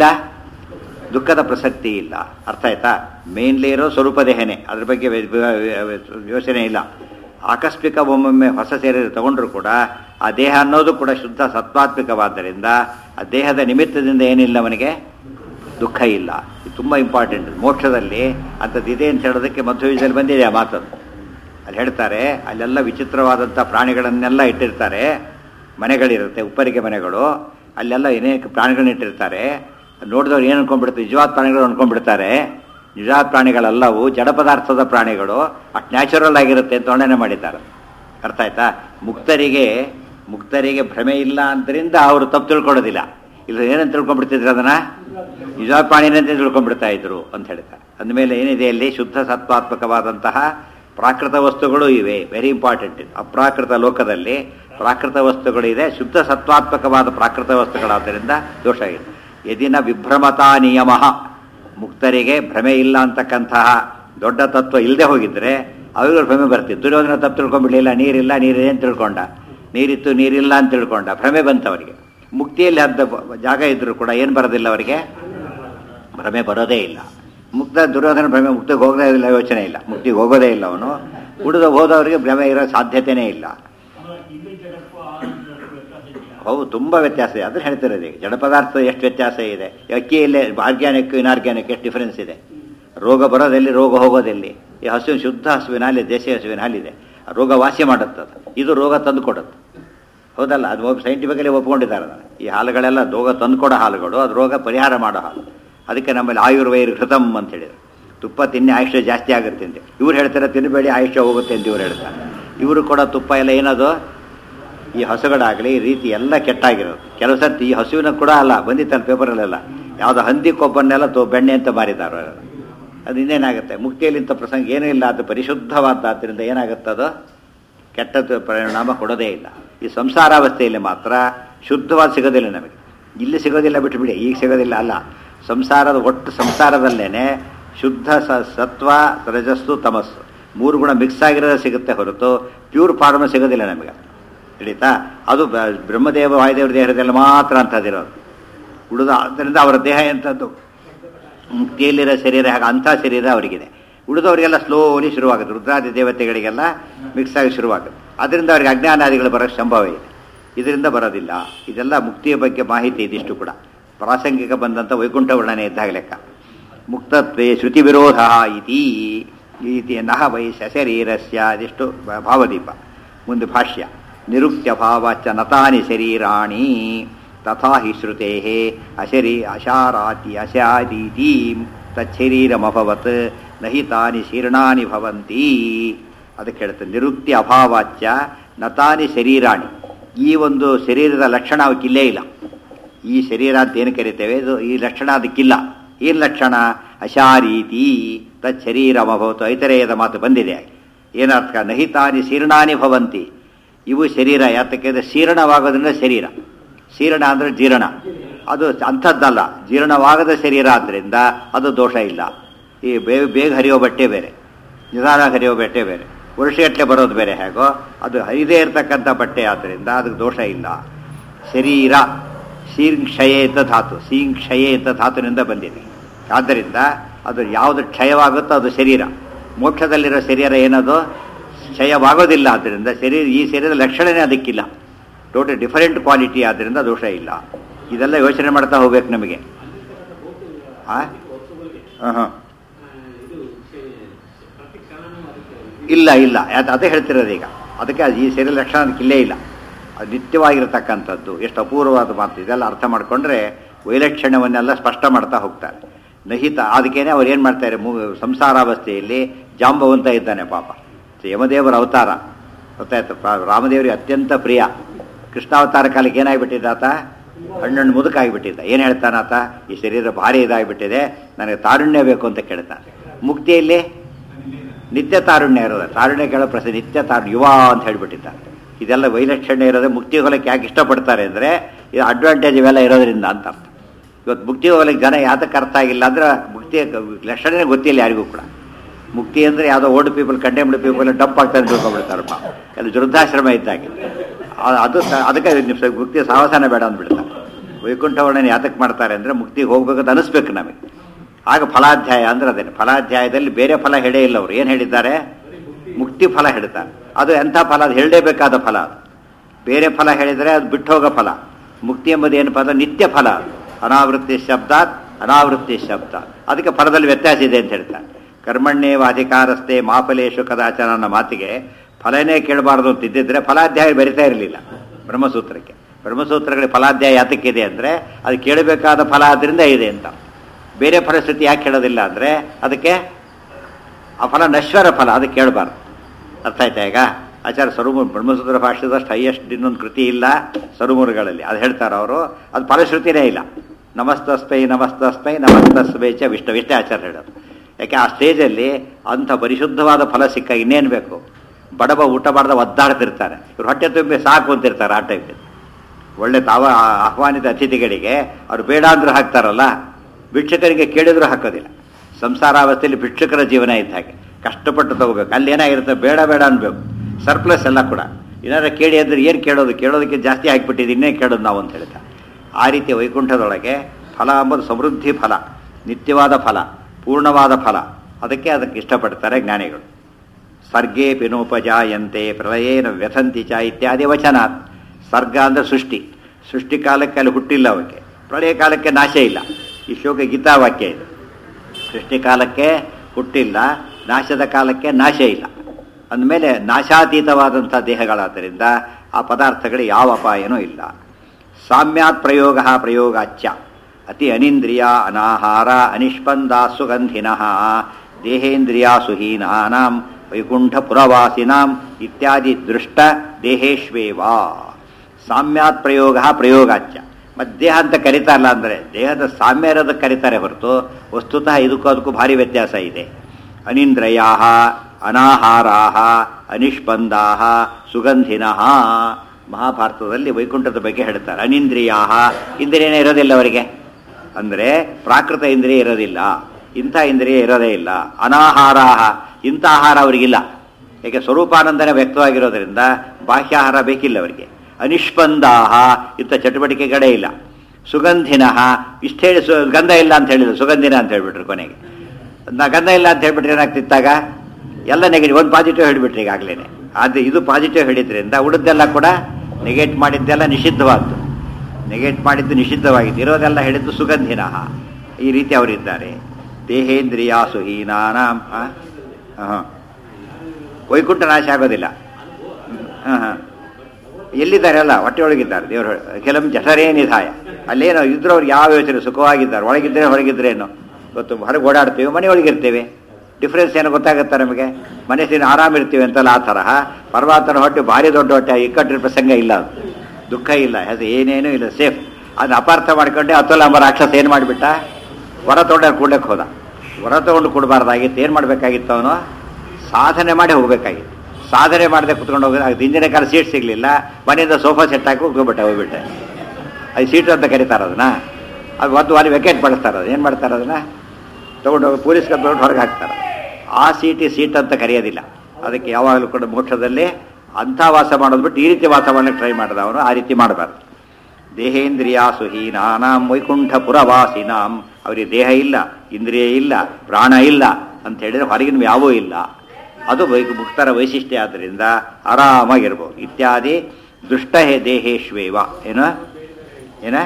ದುಃಖದ ಪ್ರಸಕ್ತಿ ಇಲ್ಲ ಅರ್ಥ ಆಯ್ತಾ ಮೇನ್ಲಿ ಇರೋ ಸ್ವರೂಪ ದೇಹನೇ ಅದ್ರ ಬಗ್ಗೆ ವೆ- ವೆ- ವೆ- ಯೋಚನೆ ಇಲ್ಲ ಆಕಸ್ಮಿಕ ಒಮ್ಮೊಮ್ಮೆ ಹೊಸ ಶರೀರ ತಗೊಂಡ್ರು ಕೂಡ ಆ ದೇಹ ಅನ್ನೋದು ಕೂಡ ಶುದ್ಧ ಸತ್ವಾತ್ಮಿಕವಾದ್ದರಿಂದ ಆ ದೇಹದ ನಿಮಿತ್ತದಿಂದ ಏನಿಲ್ಲ ಅವನಿಗೆ ದುಃಖ ಇಲ್ಲ ಇದು ತುಂಬ ಇಂಪಾರ್ಟೆಂಟ್ ಮೋಕ್ಷದಲ್ಲಿ ಅಂಥದ್ದು ಇದೆ ಅಂತ ಹೇಳೋದಕ್ಕೆ ಮಧ್ವವಿಜಯಲ್ಲಿ ಬಂದಿದೆ ಆ ಮಾತನ್ನು ಅಲ್ಲಿ ಹೇಳ್ತಾರೆ ಅಲ್ಲೆಲ್ಲ ವಿಚಿತ್ರವಾದಂಥ ಪ್ರಾಣಿಗಳನ್ನೆಲ್ಲ ಇಟ್ಟಿರ್ತಾರೆ ಮನೆಗಳಿರುತ್ತೆ ಉಪ್ಪರಿಗೆ ಮನೆಗಳು ಅಲ್ಲೆಲ್ಲ ಅನೇಕ ಪ್ರಾಣಿಗಳನ್ನ ಇಟ್ಟಿರ್ತಾರೆ ನೋಡಿದವ್ರು ಏನು ಅನ್ಕೊಂಡ್ಬಿಡ್ತಾರೆ ನಿಜವಾದ ಪ್ರಾಣಿಗಳು ಅನ್ಕೊಂಡ್ಬಿಡ್ತಾರೆ ನಿಜವಾದ ಪ್ರಾಣಿಗಳಲ್ಲವು ಜಡ ಪದಾರ್ಥದ ಪ್ರಾಣಿಗಳು ಅಷ್ಟು ನ್ಯಾಚುರಲ್ ಆಗಿರುತ್ತೆ ಅಂತ ವರ್ಣನೆ ಮಾಡಿದ್ದಾರೆ ಅರ್ಥ ಆಯ್ತಾ ಮುಕ್ತರಿಗೆ ಮುಕ್ತರಿಗೆ ಭ್ರಮೆ ಇಲ್ಲ ಅಂತರಿಂದ ಅವರು ತಪ್ಪು ತಿಳ್ಕೊಳ್ಳೋದಿಲ್ಲ ಇಲ್ಲ ಏನಂತ ತಿಳ್ಕೊಂಡ್ಬಿಡ್ತಿದ್ರು ಅದನ್ನ ನಿಜವಾದ ಪ್ರಾಣಿನಂತೆ ತಿಳ್ಕೊಂಡ್ಬಿಡ್ತಾ ಇದ್ರು ಅಂತ ಹೇಳ್ತಾರೆ ಅಂದಮೇಲೆ ಏನಿದೆ ಅಲ್ಲಿ ಶುದ್ಧ ಸತ್ವಾತ್ಮಕವಾದಂತಹ ಪ್ರಾಕೃತ ವಸ್ತುಗಳು ಇವೆ ವೆರಿ ಇಂಪಾರ್ಟೆಂಟ್ ಅಪ್ರಾಕೃತ ಲೋಕದಲ್ಲಿ ಪ್ರಾಕೃತ ವಸ್ತುಗಳಿದೆ ಶುದ್ಧ ಸತ್ವಾತ್ಮಕವಾದ ಪ್ರಾಕೃತ ವಸ್ತುಗಳಾದ್ದರಿಂದ ದೋಷ ಇದೆ ಯದಿನ ವಿಭ್ರಮತಾ ನಿಯಮ ಮುಕ್ತರಿಗೆ ಭ್ರಮೆ ಇಲ್ಲ ಅಂತಕ್ಕಂತಹ ದೊಡ್ಡ ತತ್ವ ಇಲ್ಲದೆ ಹೋಗಿದ್ರೆ ಅವ್ರಿಗೂ ಭ್ರಮೆ ಬರ್ತಿತ್ತು ದುರ್ಯೋಧನ ತಪ್ಪು ತಿಳ್ಕೊಂಡ್ಬಿಡ್ಲಿಲ್ಲ ನೀರಿಲ್ಲ ನೀರಿದೆ ಅಂತ ತಿಳ್ಕೊಂಡ ನೀರಿತ್ತು ನೀರಿಲ್ಲ ಅಂತ ತಿಳ್ಕೊಂಡ ಭ್ರಮೆ ಬಂತು ಅವರಿಗೆ ಮುಕ್ತಿಯಲ್ಲಿ ಅರ್ಧ ಜಾಗ ಇದ್ರೂ ಕೂಡ ಏನು ಬರೋದಿಲ್ಲ ಅವರಿಗೆ ಭ್ರಮೆ ಬರೋದೇ ಇಲ್ಲ ಮುಕ್ತ ದುರ್ಯೋಧನ ಭ್ರಮೆ ಮುಕ್ತಿಗೆ ಹೋಗದೇ ಇಲ್ಲ ಯೋಚನೆ ಇಲ್ಲ ಮುಕ್ತಿಗೆ ಹೋಗೋದೇ ಇಲ್ಲ ಅವನು ಉಳಿದ ಹೋದವರಿಗೆ ಭ್ರಮೆ ಇರೋ ಸಾಧ್ಯತೆಯೇ ಇಲ್ಲ ಹೌದು ತುಂಬ ವ್ಯತ್ಯಾಸ ಇದೆ ಅದನ್ನ ಹೇಳ್ತಿರೋದು ಈಗ ಜಡ ಪದಾರ್ಥ ಎಷ್ಟು ವ್ಯತ್ಯಾಸ ಇದೆ ಅಕ್ಕಿಯಲ್ಲೇ ಆರ್ಗ್ಯಾನಿಕ್ ಇನ್ಆರ್ಗ್ಯಾನಿಕ್ ಎಷ್ಟು ಡಿಫರೆನ್ಸ್ ಇದೆ ರೋಗ ಬರೋದೆಲ್ಲಿ ರೋಗ ಹೋಗೋದೆಲ್ಲಿ ಈ ಹಸುವಿನ ಶುದ್ಧ ಹಸುವಿನ ಹಾಲಿದೆ ದೇಶೀಯ ಹಸುವಿನ ಹಾಲಿದೆ ಆ ರೋಗ ವಾಸಿ ಮಾಡುತ್ತದೆ ಇದು ರೋಗ ತಂದು ಕೊಡುತ್ತೆ ಹೌದಲ್ಲ ಅದು ಒಬ್ಬ ಸೈಂಟಿಫಿಕಲಿ ಒಪ್ಕೊಂಡಿದ್ದಾರೆ ಅದನ್ನ. ಈ ಹಾಲುಗಳೆಲ್ಲ ರೋಗ ತಂದುಕೊಡೋ ಹಾಲುಗಳು ಅದು ರೋಗ ಪರಿಹಾರ ಮಾಡೋ ಹಾಲು ಅದಕ್ಕೆ ನಮ್ಮಲ್ಲಿ ಆಯುರ್ವೇದ ಘೃತಮ್ ಅಂತ ಹೇಳಿದ್ರು ತುಪ್ಪ ತಿನ್ನಿ ಆಯುಷ್ಯ ಜಾಸ್ತಿ ಆಗುತ್ತೆ ಅಂತ ಇವ್ರು ಹೇಳ್ತಾರೆ ತಿನ್ನಬೇಡಿ ಆಯುಷ್ಯ ಹೋಗುತ್ತೆ ಅಂತ ಇವ್ರು ಹೇಳ್ತಾರೆ ಇವರು ಕೂಡ ತುಪ್ಪ ಎಲ್ಲ ಏನದು ಈ ಹಸುಗಳಾಗಲಿ ಈ ರೀತಿ ಎಲ್ಲ ಕೆಟ್ಟಾಗಿರೋದು ಕೆಲವು ಸರ್ತಿ ಈ ಹಸುವಿನ ಕೂಡ ಅಲ್ಲ ಬಂದಿತ್ತಲ್ಲ ಪೇಪರಲ್ಲೆಲ್ಲ ಯಾವುದೋ ಹಂದಿ ಕೊಬ್ಬನ್ನೆಲ್ಲ ತೋ ಬೆಣ್ಣೆ ಅಂತ ಮಾರಿದ್ದಾರೆ ಅದು ಇನ್ನೇನಾಗುತ್ತೆ ಮುಕ್ತಿಯಲ್ಲಿ ಇಂಥ ಪ್ರಸಂಗ ಏನೂ ಇಲ್ಲ ಅದು ಪರಿಶುದ್ಧವಾದ್ದರಿಂದ ಏನಾಗುತ್ತೆ ಅದು ಕೆಟ್ಟದ್ದು ಪರಿಣಾಮ ಕೊಡೋದೇ ಇಲ್ಲ ಈ ಸಂಸಾರಾವಸ್ಥೆಯಲ್ಲಿ ಮಾತ್ರ ಶುದ್ಧವಾದ ಸಿಗೋದಿಲ್ಲ ನಮಗೆ ಇಲ್ಲಿ ಸಿಗೋದಿಲ್ಲ ಬಿಟ್ಟುಬಿಡಿ ಈಗ ಸಿಗೋದಿಲ್ಲ ಅಲ್ಲ ಸಂಸಾರದ ಒಟ್ಟು ಸಂಸಾರದಲ್ಲೇನೆ ಶುದ್ಧ ಸ ಸತ್ವ ರಜಸ್ಸು ತಮಸ್ಸು ಮೂರು ಗುಣ ಮಿಕ್ಸ್ ಆಗಿರೋದೇ ಸಿಗುತ್ತೆ ಹೊರತು ಪ್ಯೂರ್ ಫಾರ್ಮ್ ಸಿಗೋದಿಲ್ಲ ನಮಗೆ ಹಿಡಿತಾ ಅದು ಬ- ಬ್ರಹ್ಮದೇವ ವಾಯುದೇವರ ದೇಹದಲ್ಲಿ ಮಾತ್ರ ಅಂಥದ್ದಿರೋದು ಉಳಿದ ಆದ್ದರಿಂದ ಅವರ ದೇಹ ಎಂಥದ್ದು ಮುಕ್ತಿಯಲ್ಲಿರೋ ಶರೀರ ಹಾಗೆ ಅಂಥ ಶರೀರ ಅವರಿಗಿದೆ ಉಳಿದವರಿಗೆಲ್ಲ ಸ್ಲೋಲಿ ಶುರುವಾಗುತ್ತೆ ರುದ್ರಾದಿ ದೇವತೆಗಳಿಗೆಲ್ಲ ಮಿಕ್ಸ್ ಆಗಿ ಶುರುವಾಗುತ್ತೆ ಅದರಿಂದ ಅವರಿಗೆ ಅಜ್ಞಾನಾದಿಗಳು ಬರೋ ಸಂಭವ ಇದೆ ಇದರಿಂದ ಬರೋದಿಲ್ಲ ಇದೆಲ್ಲ ಮುಕ್ತಿಯ ಬಗ್ಗೆ ಮಾಹಿತಿ ಇದಿಷ್ಟು ಕೂಡ ಪ್ರಾಸಂಗಿಕ ಬಂದಂಥ ವೈಕುಂಠ ವರ್ಣನೆ ಇದ್ದಾಗ ಲೆಕ್ಕ ಮುಕ್ತತ್ವೇ ಶ್ರುತಿ ವಿರೋಧ ಇತಿ ಇತಿ ನಹ ವೈ ಶರೀರಸ್ಯ ಅದೆಷ್ಟು ಭ- ಭಾವದೀಪ ಮುಂದೆ ಭಾಷ್ಯ ನಿರುಕ್ತ್ಯ ಭಾವಾಚ ನತಾನಿ ಶರೀರಾಣಿ ತಥಾ ಹಿ ಶ್ರುತೆ ಅಶರೀ ಅಶಾರಾತಿ ಅಶಾದೀತಿ ತಚ್ಶರೀರಮಭವತ್ ನಹಿ ತಾನಿ ಶೀರ್ಣಾನಿ ಭವಂತಿ ಅದಕ್ಕೆ ಹೇಳ್ತಾರೆ ನಿರುಕ್ತಿ ಅಭಾವಾಚ್ಯ ನತಾನಿ ಶರೀರಾಣಿ ಈ ಒಂದು ಶರೀರದ ಲಕ್ಷಣ ಅವಕ್ಕಿಲ್ಲೇ ಇಲ್ಲ ಈ ಶರೀರ ಅಂತ ಏನು ಕರಿತೇವೆ ಇದು ಈ ಲಕ್ಷಣ ಅದಕ್ಕಿಲ್ಲ ಏನು ಲಕ್ಷಣ ಅಶಾರೀತಿ ತತ್ ಶರೀರಮಭವತು ಐತರೇಯದ ಮಾತು ಬಂದಿದೆ ಏನರ್ಥ ನಹಿತಾನಿ ಶೀರ್ಣಾನಿ ಭವಂತಿ ಇವು ಶರೀರ ಯಾತಕ್ಕೆ ಅಂದರೆ ಶೀರ್ಣವಾಗೋದ್ರಿಂದ ಶರೀರ ಶೀರ್ಣ ಅಂದರೆ ಜೀರ್ಣ ಅದು ಅಂಥದ್ದಲ್ಲ ಜೀರ್ಣವಾಗದ ಶರೀರ ಆದ್ದರಿಂದ ಅದು ದೋಷ ಇಲ್ಲ ಈ ಬೇಗ ಬೇಗ ಹರಿಯೋ ಬಟ್ಟೆ ಬೇರೆ ನಿಧಾನ ಹರಿಯೋ ಬಟ್ಟೆ ಬೇರೆ ವರ್ಷಗಟ್ಟಲೆ ಬರೋದು ಬೇರೆ ಹೇಗೋ ಅದು ಹರಿದೇ ಇರತಕ್ಕಂಥ ಬಟ್ಟೆ ಆದ್ದರಿಂದ ಅದಕ್ಕೆ ದೋಷ ಇಲ್ಲ ಶರೀರ ಶೀಂಕ್ಷಯೇತ ಧಾತು ಶೀಂಕ್ಷಯೇತ ಧಾತುವಿನಿಂದ ಬಂದಿದೆ ಆದ್ದರಿಂದ ಅದು ಯಾವುದು ಕ್ಷಯವಾಗುತ್ತೋ ಅದು ಶರೀರ ಮೋಕ್ಷದಲ್ಲಿರೋ ಶರೀರ ಏನದು ಕ್ಷಯವಾಗೋದಿಲ್ಲ ಆದ್ದರಿಂದ ಶರೀರ ಈ ಶರೀರದ ಲಕ್ಷಣನೇ ಅದಕ್ಕಿಲ್ಲ ಟೋಟಲ್ ಡಿಫರೆಂಟ್ ಕ್ವಾಲಿಟಿ ಆದ್ದರಿಂದ ದೋಷ ಇಲ್ಲ ಇದೆಲ್ಲ ಯೋಚನೆ ಮಾಡ್ತಾ ಹೋಗ್ಬೇಕು ನಮಗೆ ಹಾಂ ಹಾಂ ಇಲ್ಲ ಇಲ್ಲ ಅದು ಅದೇ ಹೇಳ್ತಿರೋದು ಈಗ ಅದಕ್ಕೆ ಅದು ಈ ಶರೀರ ಲಕ್ಷಣ ಅದಕ್ಕಿಲ್ಲೇ ಇಲ್ಲ ಅದು ನಿತ್ಯವಾಗಿರತಕ್ಕಂಥದ್ದು ಎಷ್ಟು ಅಪೂರ್ವವಾದ ಮಾತು ಇದೆಲ್ಲ ಅರ್ಥ ಮಾಡಿಕೊಂಡ್ರೆ ವೈಲಕ್ಷಣ್ಯವನ್ನೆಲ್ಲ ಸ್ಪಷ್ಟ ಮಾಡ್ತಾ ಹೋಗ್ತಾರೆ ನಹಿತ ಅದಕ್ಕೇನೆ ಅವ್ರು ಏನು ಮಾಡ್ತಾರೆ ಮು ಸಂಸಾರಾವಸ್ಥೆಯಲ್ಲಿ ಜಾಂಬವಂತ ಇದ್ದಾನೆ ಪಾಪ ಯಮದೇವರ ಅವತಾರ ಗೊತ್ತಾಯ್ತು ರಾಮದೇವರಿಗೆ ಅತ್ಯಂತ ಪ್ರಿಯ ಕೃಷ್ಣಾವತಾರ ಕಾಲಕ್ಕೆ ಏನಾಗ್ಬಿಟ್ಟಿದ್ದ ಆತ ಹಣ್ಣಣ್ಣು ಮುದುಕಾಗಿಬಿಟ್ಟಿದ್ದ ಏನು ಹೇಳ್ತಾನಾತ ಈ ಶರೀರ ಭಾರಿ ಇದಾಗಿಬಿಟ್ಟಿದೆ ನನಗೆ ತಾರುಣ್ಯ ಬೇಕು ಅಂತ ಕೇಳ್ತಾನೆ ಮುಕ್ತಿಯಲ್ಲಿ ನಿತ್ಯ ತಾರುಣ್ಯ ಇರೋದು ತಾರುಣ್ಯ ಕೇಳೋ ಪ್ರಶ್ನೆ ನಿತ್ಯ ತಾರು ಯುವ ಅಂತ ಹೇಳ್ಬಿಟ್ಟಿದ್ದಾರೆ ಇದೆಲ್ಲ ವೈಲಕ್ಷಣ್ಯ ಇರೋದೇ ಮುಕ್ತಿ ಹೋಗಲಿಕ್ಕೆ ಯಾಕೆ ಇಷ್ಟಪಡ್ತಾರೆ ಅಂದರೆ ಇದು ಅಡ್ವಾಂಟೇಜ್ ಇವೆಲ್ಲ ಇರೋದ್ರಿಂದ ಅಂತ ಅರ್ಥ ಇವತ್ತು ಮುಕ್ತಿ ಹೋಗಲಿಕ್ಕೆ ಜನ ಯಾತಕ್ಕೆ ಅರ್ಥ ಆಗಿಲ್ಲ ಅಂದ್ರೆ ಮುಕ್ತಿ ಲಕ್ಷಣನೇ ಗೊತ್ತಿಲ್ಲ ಯಾರಿಗೂ ಕೂಡ ಮುಕ್ತಿ ಅಂದರೆ ಯಾವುದೋ ಓಲ್ಡ್ ಪೀಪಲ್ ಕಂಡೆಮ್ಡ್ ಪೀಪಲ್ ಡಪ್ ಆಗ್ತಾರೆ ತಿಳ್ಕೊಂಡ್ಬಿಡ್ತಾರಪ್ಪ ಎಲ್ಲ ವೃದ್ಧಾಶ್ರಮ ಇದ್ದಾಗೆ ಅದು ಅದಕ್ಕೆ ಮುಕ್ತಿ ಸಾವಧಾನ ಬೇಡ ಅಂದ್ಬಿಡ್ತಾರೆ ವೈಕುಂಠ ವರ್ಣನೆ ಯಾತಕ್ಕೆ ಮಾಡ್ತಾರೆ ಅಂದರೆ ಮುಕ್ತಿಗೆ ಹೋಗ್ಬೇಕಂತ ಅನಿಸ್ಬೇಕು ನಮಗೆ ಆಗ ಫಲಾಧ್ಯಾಯ ಅಂದ್ರೆ ಅದೇನು ಫಲಾಧ್ಯಾಯದಲ್ಲಿ ಬೇರೆ ಫಲ ಹೇಳೇ ಇಲ್ಲ ಅವರು ಏನು ಹೇಳಿದ್ದಾರೆ ಮುಕ್ತಿ ಫಲ ಹೇಳ್ತಾರೆ ಅದು ಎಂಥ ಫಲ ಅದು ಹೇಳಲೇಬೇಕಾದ ಫಲ ಅದು ಬೇರೆ ಫಲ ಹೇಳಿದರೆ ಅದು ಬಿಟ್ಟು ಹೋಗೋ ಫಲ ಮುಕ್ತಿ ಎಂಬುದು ಏನು ಪದ ನಿತ್ಯ ಫಲ ಅನಾವೃತ್ತಿ ಶಬ್ದಾತ್ ಅನಾವೃತ್ತಿ ಶಬ್ದ ಅದಕ್ಕೆ ಫಲದಲ್ಲಿ ವ್ಯತ್ಯಾಸ ಇದೆ ಅಂತ ಹೇಳ್ತಾರೆ ಕರ್ಮಣ್ಯೇವ ಅಧಿಕಾರಸ್ಥೆ ಮಾಫಲೇಶು ಕದಾಚನ ಅನ್ನೋ ಮಾತಿಗೆ ಫಲನೇ ಕೇಳಬಾರ್ದು ಅಂತ ಇದ್ದಿದ್ರೆ ಫಲಾಧ್ಯಾಯ ಬರಿತಾ ಇರಲಿಲ್ಲ ಬ್ರಹ್ಮಸೂತ್ರಕ್ಕೆ ಬ್ರಹ್ಮಸೂತ್ರಗಳಿಗೆ ಫಲಾಧ್ಯಾಯ ಯಾತಕ್ಕಿದೆ ಅಂದರೆ ಅದು ಕೇಳಬೇಕಾದ ಫಲ ಆದ್ದರಿಂದ ಇದೆ ಅಂತ ಬೇರೆ ಪರಿಸ್ಥಿತಿ ಯಾಕೆ ಕೇಳೋದಿಲ್ಲ ಅಂದರೆ ಅದಕ್ಕೆ ಆ ಫಲ ನಶ್ವರ ಫಲ ಅದಕ್ಕೆ ಕೇಳಬಾರ್ದು ಅರ್ಥ ಆಯ್ತಾ ಈಗ ಆಚಾರ್ಯ ಸರುಮೂರು ಬ್ರಹ್ಮಸೂತ್ರ ಭಾಷೆದಷ್ಟು ಹೈಯೆಸ್ಟ್ ಇನ್ನೊಂದು ಕೃತಿ ಇಲ್ಲ ಸರುಮೂರುಗಳಲ್ಲಿ ಅದು ಹೇಳ್ತಾರೆ ಅವರು ಅದು ಫಲಶ್ರುತಿನೇ ಇಲ್ಲ ನಮಸ್ತಸ್ಮೈ ನಮಸ್ತಸ್ಮೈ ನಮಸ್ತಸ್ಮೈ ಚ ವಿಷ್ಣು ಇಷ್ಟೇ ಆಚಾರ್ಯ ಹೇಳೋದು ಯಾಕೆ ಆ ಸ್ಟೇಜಲ್ಲಿ ಅಂಥ ಪರಿಶುದ್ಧವಾದ ಫಲ ಸಿಕ್ಕ ಇನ್ನೇನು ಬೇಕು ಬಡವ ಊಟ ಮಾಡ್ದ ಒದ್ದಾಡ್ತಿರ್ತಾರೆ ಇವ್ರು ಹೊಟ್ಟೆ ತುಂಬಿ ಸಾಕು ಅಂತಿರ್ತಾರೆ ಆ ಟೈಪ್ ಒಳ್ಳೆ ತಾವ ಆಹ್ವಾನಿತ ಅತಿಥಿಗಳಿಗೆ ಅವ್ರು ಬೇಡ ಅಂದ್ರೂ ಹಾಕ್ತಾರಲ್ಲ ಭಿಕ್ಷಕರಿಗೆ ಕೇಳಿದ್ರು ಹಾಕೋದಿಲ್ಲ ಸಂಸಾರಾವಸ್ಥೆಯಲ್ಲಿ ಭಿಕ್ಷುಕರ ಜೀವನ ಇದ್ದ ಹಾಗೆ ಕಷ್ಟಪಟ್ಟು ತಗೋಬೇಕು ಅಲ್ಲಿ ಏನಾಗಿರುತ್ತೆ ಬೇಡ ಬೇಡ ಅನ್ಬೇಕು ಸರ್ಪ್ಲಸ್ ಎಲ್ಲ ಕೂಡ ಏನಾರ ಕೇಳಿ ಅಂದ್ರೆ ಏನು ಕೇಳೋದು ಕೇಳೋದಕ್ಕೆ ಜಾಸ್ತಿ ಹಾಕಿಬಿಟ್ಟಿದ್ದು ಇನ್ನೇ ಕೇಳೋದು ನಾವು ಅಂತ ಹೇಳ್ತಾ ಆ ರೀತಿ ವೈಕುಂಠದೊಳಗೆ ಫಲ ಎಂಬುದು ಸಮೃದ್ಧಿ ಫಲ ನಿತ್ಯವಾದ ಫಲ ಪೂರ್ಣವಾದ ಫಲ ಅದಕ್ಕೆ ಅದಕ್ಕೆ ಇಷ್ಟಪಡ್ತಾರೆ ಜ್ಞಾನಿಗಳು ಸರ್ಗೇ ಪಿನೋಪಜಾಯಂತೆ ಪ್ರಳಯೇನ ವ್ಯಥಂತಿ ಚ ಇತ್ಯಾದಿ ವಚನಾತ್ ಸರ್ಗ ಅಂದರೆ ಸೃಷ್ಟಿ ಸೃಷ್ಟಿ ಕಾಲಕ್ಕೆ ಅಲ್ಲಿ ಹುಟ್ಟಿಲ್ಲ ಅವಕ್ಕೆ ಪ್ರಳಯ ಕಾಲಕ್ಕೆ ನಾಶ ಇಲ್ಲ ಈ ಶ್ಲೋಕ ಗೀತಾವಾಕ್ಯ ಇದು ಸೃಷ್ಟಿ ಕಾಲಕ್ಕೆ ಹುಟ್ಟಿಲ್ಲ ನಾಶದ ಕಾಲಕ್ಕೆ ನಾಶ ಇಲ್ಲ ಅಂದಮೇಲೆ ನಾಶಾತೀತವಾದಂಥ ದೇಹಗಳಾದ್ದರಿಂದ ಆ ಪದಾರ್ಥಗಳಿಗೆ ಯಾವ ಅಪಾಯನೂ ಇಲ್ಲ ಸಾಮ್ಯಾತ್ ಪ್ರಯೋಗ ಪ್ರಯೋಗಾಚ್ಯ ಅತಿ ಅನಿಂದ್ರಿಯ ಅನಾಹಾರ ಅನಿಷ್ಪಂದ ಸುಗಂಧಿನಃ ದೇಹೇಂದ್ರಿಯಾಸುಹೀನಾಂ ವೈಕುಂಠ ಪುರವಾಸಿನಾಂ ಇತ್ಯಾದಿ ದೃಷ್ಟ ದೇಹೇಶ್ವೇವಾ ಸಾಮ್ಯಾತ್ ಪ್ರಯೋಗ ಪ್ರಯೋಗಾಚ್ಯ ಮತ್ತು ದೇಹ ಅಂತ ಕರೀತಾರಲ್ಲ ಅಂದರೆ ದೇಹದ ಸಾಮ್ಯ ಇರೋದಕ್ಕೆ ಕರೀತಾರೆ ಹೊರತು ವಸ್ತುತಃ ಇದಕ್ಕೂ ಅದಕ್ಕೂ ಭಾರಿ ವ್ಯತ್ಯಾಸ ಇದೆ ಅನಿಂದ್ರಯಾ ಅನಾಹಾರಾ ಅನಿಷ್ಪಂದಾ ಸುಗಂಧಿನಃ ಮಹಾಭಾರತದಲ್ಲಿ ವೈಕುಂಠದ ಬಗ್ಗೆ ಹೇಳ್ತಾರೆ ಅನಿಂದ್ರಿಯಾ ಇಂದ್ರಿಯನೇ ಇರೋದಿಲ್ಲ ಅವರಿಗೆ ಅಂದರೆ ಪ್ರಾಕೃತ ಇಂದ್ರಿಯ ಇರೋದಿಲ್ಲ ಇಂಥ ಇಂದ್ರಿಯ ಇರೋದೇ ಇಲ್ಲ ಅನಾಹಾರಾಹ ಇಂಥ ಆಹಾರ ಅವರಿಗಿಲ್ಲ ಯಾಕೆ ಸ್ವರೂಪಾನಂದನೆ ವ್ಯಕ್ತವಾಗಿರೋದ್ರಿಂದ ಬಾಹ್ಯಾಹಾರ ಬೇಕಿಲ್ಲ ಅವರಿಗೆ ಅನಿಷ್ಪಂದಾಹ ಇಂಥ ಚಟುವಟಿಕೆಗಳೇ ಇಲ್ಲ ಸುಗಂಧಿನಃ ಇಷ್ಟು ಹೇಳಿ ಸು ಗಂಧ ಇಲ್ಲ ಅಂತ ಹೇಳಿದ್ರು ಸುಗಂಧಿನ ಅಂತ ಹೇಳ್ಬಿಟ್ರು ಕೊನೆಗೆ ನಾ ಗಂಧ ಇಲ್ಲ ಅಂತ ಹೇಳ್ಬಿಟ್ರೆ ಏನಾಗ್ತಿತ್ತಾಗ ಎಲ್ಲ ನೆಗೆಟಿವ್ ಒಂದು ಪಾಸಿಟಿವ್ ಹೇಳಿಬಿಟ್ರಿ ಈಗಾಗಲೇ ಅದು ಇದು ಪಾಸಿಟಿವ್ ಹೇಳಿದ್ರಿಂದ ಉಳಿದೆಲ್ಲ ಕೂಡ ನೆಗೆಟ್ ಮಾಡಿದ್ದೆಲ್ಲ ನಿಷಿದ್ಧವಾದ್ದು ನೆಗೆಟ್ ಮಾಡಿದ್ದು ನಿಷಿದ್ಧವಾಗಿದ್ದು ಇರೋದೆಲ್ಲ ಹೇಳಿದ್ದು ಸುಗಂಧಿನಃ ಈ ರೀತಿ ಅವರಿದ್ದಾರೆ ದೇಹೇಂದ್ರಿಯಾಸು ಹೀನಾನಾಂ ಹಾಂ ವೈಕುಂಠ ನಾಶ ಆಗೋದಿಲ್ಲ ಹಾಂ ಹಾಂ ಎಲ್ಲಿದ್ದಾರೆ ಅಲ್ಲ ಹೊಟ್ಟೆ ಒಳಗಿದ್ದಾರೆ ದೇವರು ಕೆಲವು ಜಠರೇ ನಿಧಾಯ ಅಲ್ಲೇನೋ ಇದ್ರವ್ರು ಯಾವ ಯೋಚನೆ ಸುಖವಾಗಿದ್ದಾರೆ ಒಳಗಿದ್ರೆ ಹೊರಗಿದ್ರೇನು ಇವತ್ತು ಹೊರಗೆ ಓಡಾಡ್ತೇವೆ ಮನೆ ಒಳಗಿರ್ತೇವೆ ಡಿಫ್ರೆನ್ಸ್ ಏನು ಗೊತ್ತಾಗುತ್ತೆ ನಮಗೆ ಮನಸ್ಸಿನ ಆರಾಮಿರ್ತೀವಿ ಅಂತಲ್ಲ ಆ ತರಹ ಪರಮಾತ್ಮನ ಹೊಟ್ಟೆ ಭಾರಿ ದೊಡ್ಡ ಹೊಟ್ಟೆ ಇಕ್ಕಟ್ಟಿನ ಪ್ರಸಂಗ ಇಲ್ಲ ಅದು ದುಃಖ ಇಲ್ಲ ಅದು ಏನೇನೂ ಇಲ್ಲ ಸೇಫ್ ಅದನ್ನ ಅಪಾರ್ಥ ಮಾಡ್ಕೊಂಡೆ ಅತುಲ ಎಂಬ ರಾಕ್ಷಸ ಏನು ಮಾಡಿಬಿಟ್ಟ ಹೊರ ತೊಗೊಂಡು ಕೂಡ್ಲಿಕ್ಕೆ ಹೋದ ಹೊರ ತೊಗೊಂಡು ಕೊಡಬಾರ್ದಾಗಿತ್ತು ಏನು ಮಾಡಬೇಕಾಗಿತ್ತು ಅವನು ಸಾಧನೆ ಮಾಡಿ ಹೋಗ್ಬೇಕಾಗಿತ್ತು ಸಾಧನೆ ಮಾಡದೆ ಕುತ್ಕೊಂಡು ಹೋಗೋದು ಅದು ಹಿಂದಿನ ಕಾಲ ಸೀಟ್ ಸಿಗಲಿಲ್ಲ ಮನೆಯಿಂದ ಸೋಫಾ ಸೆಟ್ ಹಾಕಿ ಹೋಗ್ಬಿಟ್ಟೆ ಹೋಗ್ಬಿಟ್ಟೆ ಅದು ಸೀಟು ಅಂತ ಕರೀತಾರೆ ಅದನ್ನ ಅದು ಒಂದು ವಾರ ವೆಕೆಟ್ ಬಳಸ್ತಾರೆ ಅದು ಏನು ಮಾಡ್ತಾರೆ ಅದನ್ನ ತೊಗೊಂಡು ಹೋಗಿ ಪೊಲೀಸ್ ತೊಗೊಂಡು ಹೊರಗೆ ಹಾಕ್ತಾರೆ ಆ ಸೀಟಿ ಸೀಟ್ ಅಂತ ಕರೆಯೋದಿಲ್ಲ ಅದಕ್ಕೆ ಯಾವಾಗಲೂ ಕೂಡ ಮೋಕ್ಷದಲ್ಲಿ ಅಂಥ ವಾಸ ಮಾಡೋದು ಬಿಟ್ಟು ಈ ರೀತಿ ವಾಸ ಮಾಡಲಿಕ್ಕೆ ಟ್ರೈ ಮಾಡಿದ ಅವನು ಆ ರೀತಿ ಮಾಡಬಾರ್ದು ದೇಹೇಂದ್ರಿಯಾಸು ಹೀನಾನಾಂ ವೈಕುಂಠಪುರವಾಸಿನಾಂ ಅವರಿಗೆ ದೇಹ ಇಲ್ಲ ಇಂದ್ರಿಯ ಇಲ್ಲ ಪ್ರಾಣ ಇಲ್ಲ ಅಂತ ಹೇಳಿದ್ರೆ ಹೊರಗಿನ ಯಾವೂ ಇಲ್ಲ ಅದು ವೈ ಮುಕ್ತರ ವೈಶಿಷ್ಟ್ಯ ಆದ್ದರಿಂದ ಆರಾಮಾಗಿರ್ಬೋದು ಇತ್ಯಾದಿ ದುಷ್ಟ ಹೇ ದೇಹೇಶ್ವೇವ ಏನ ಏನ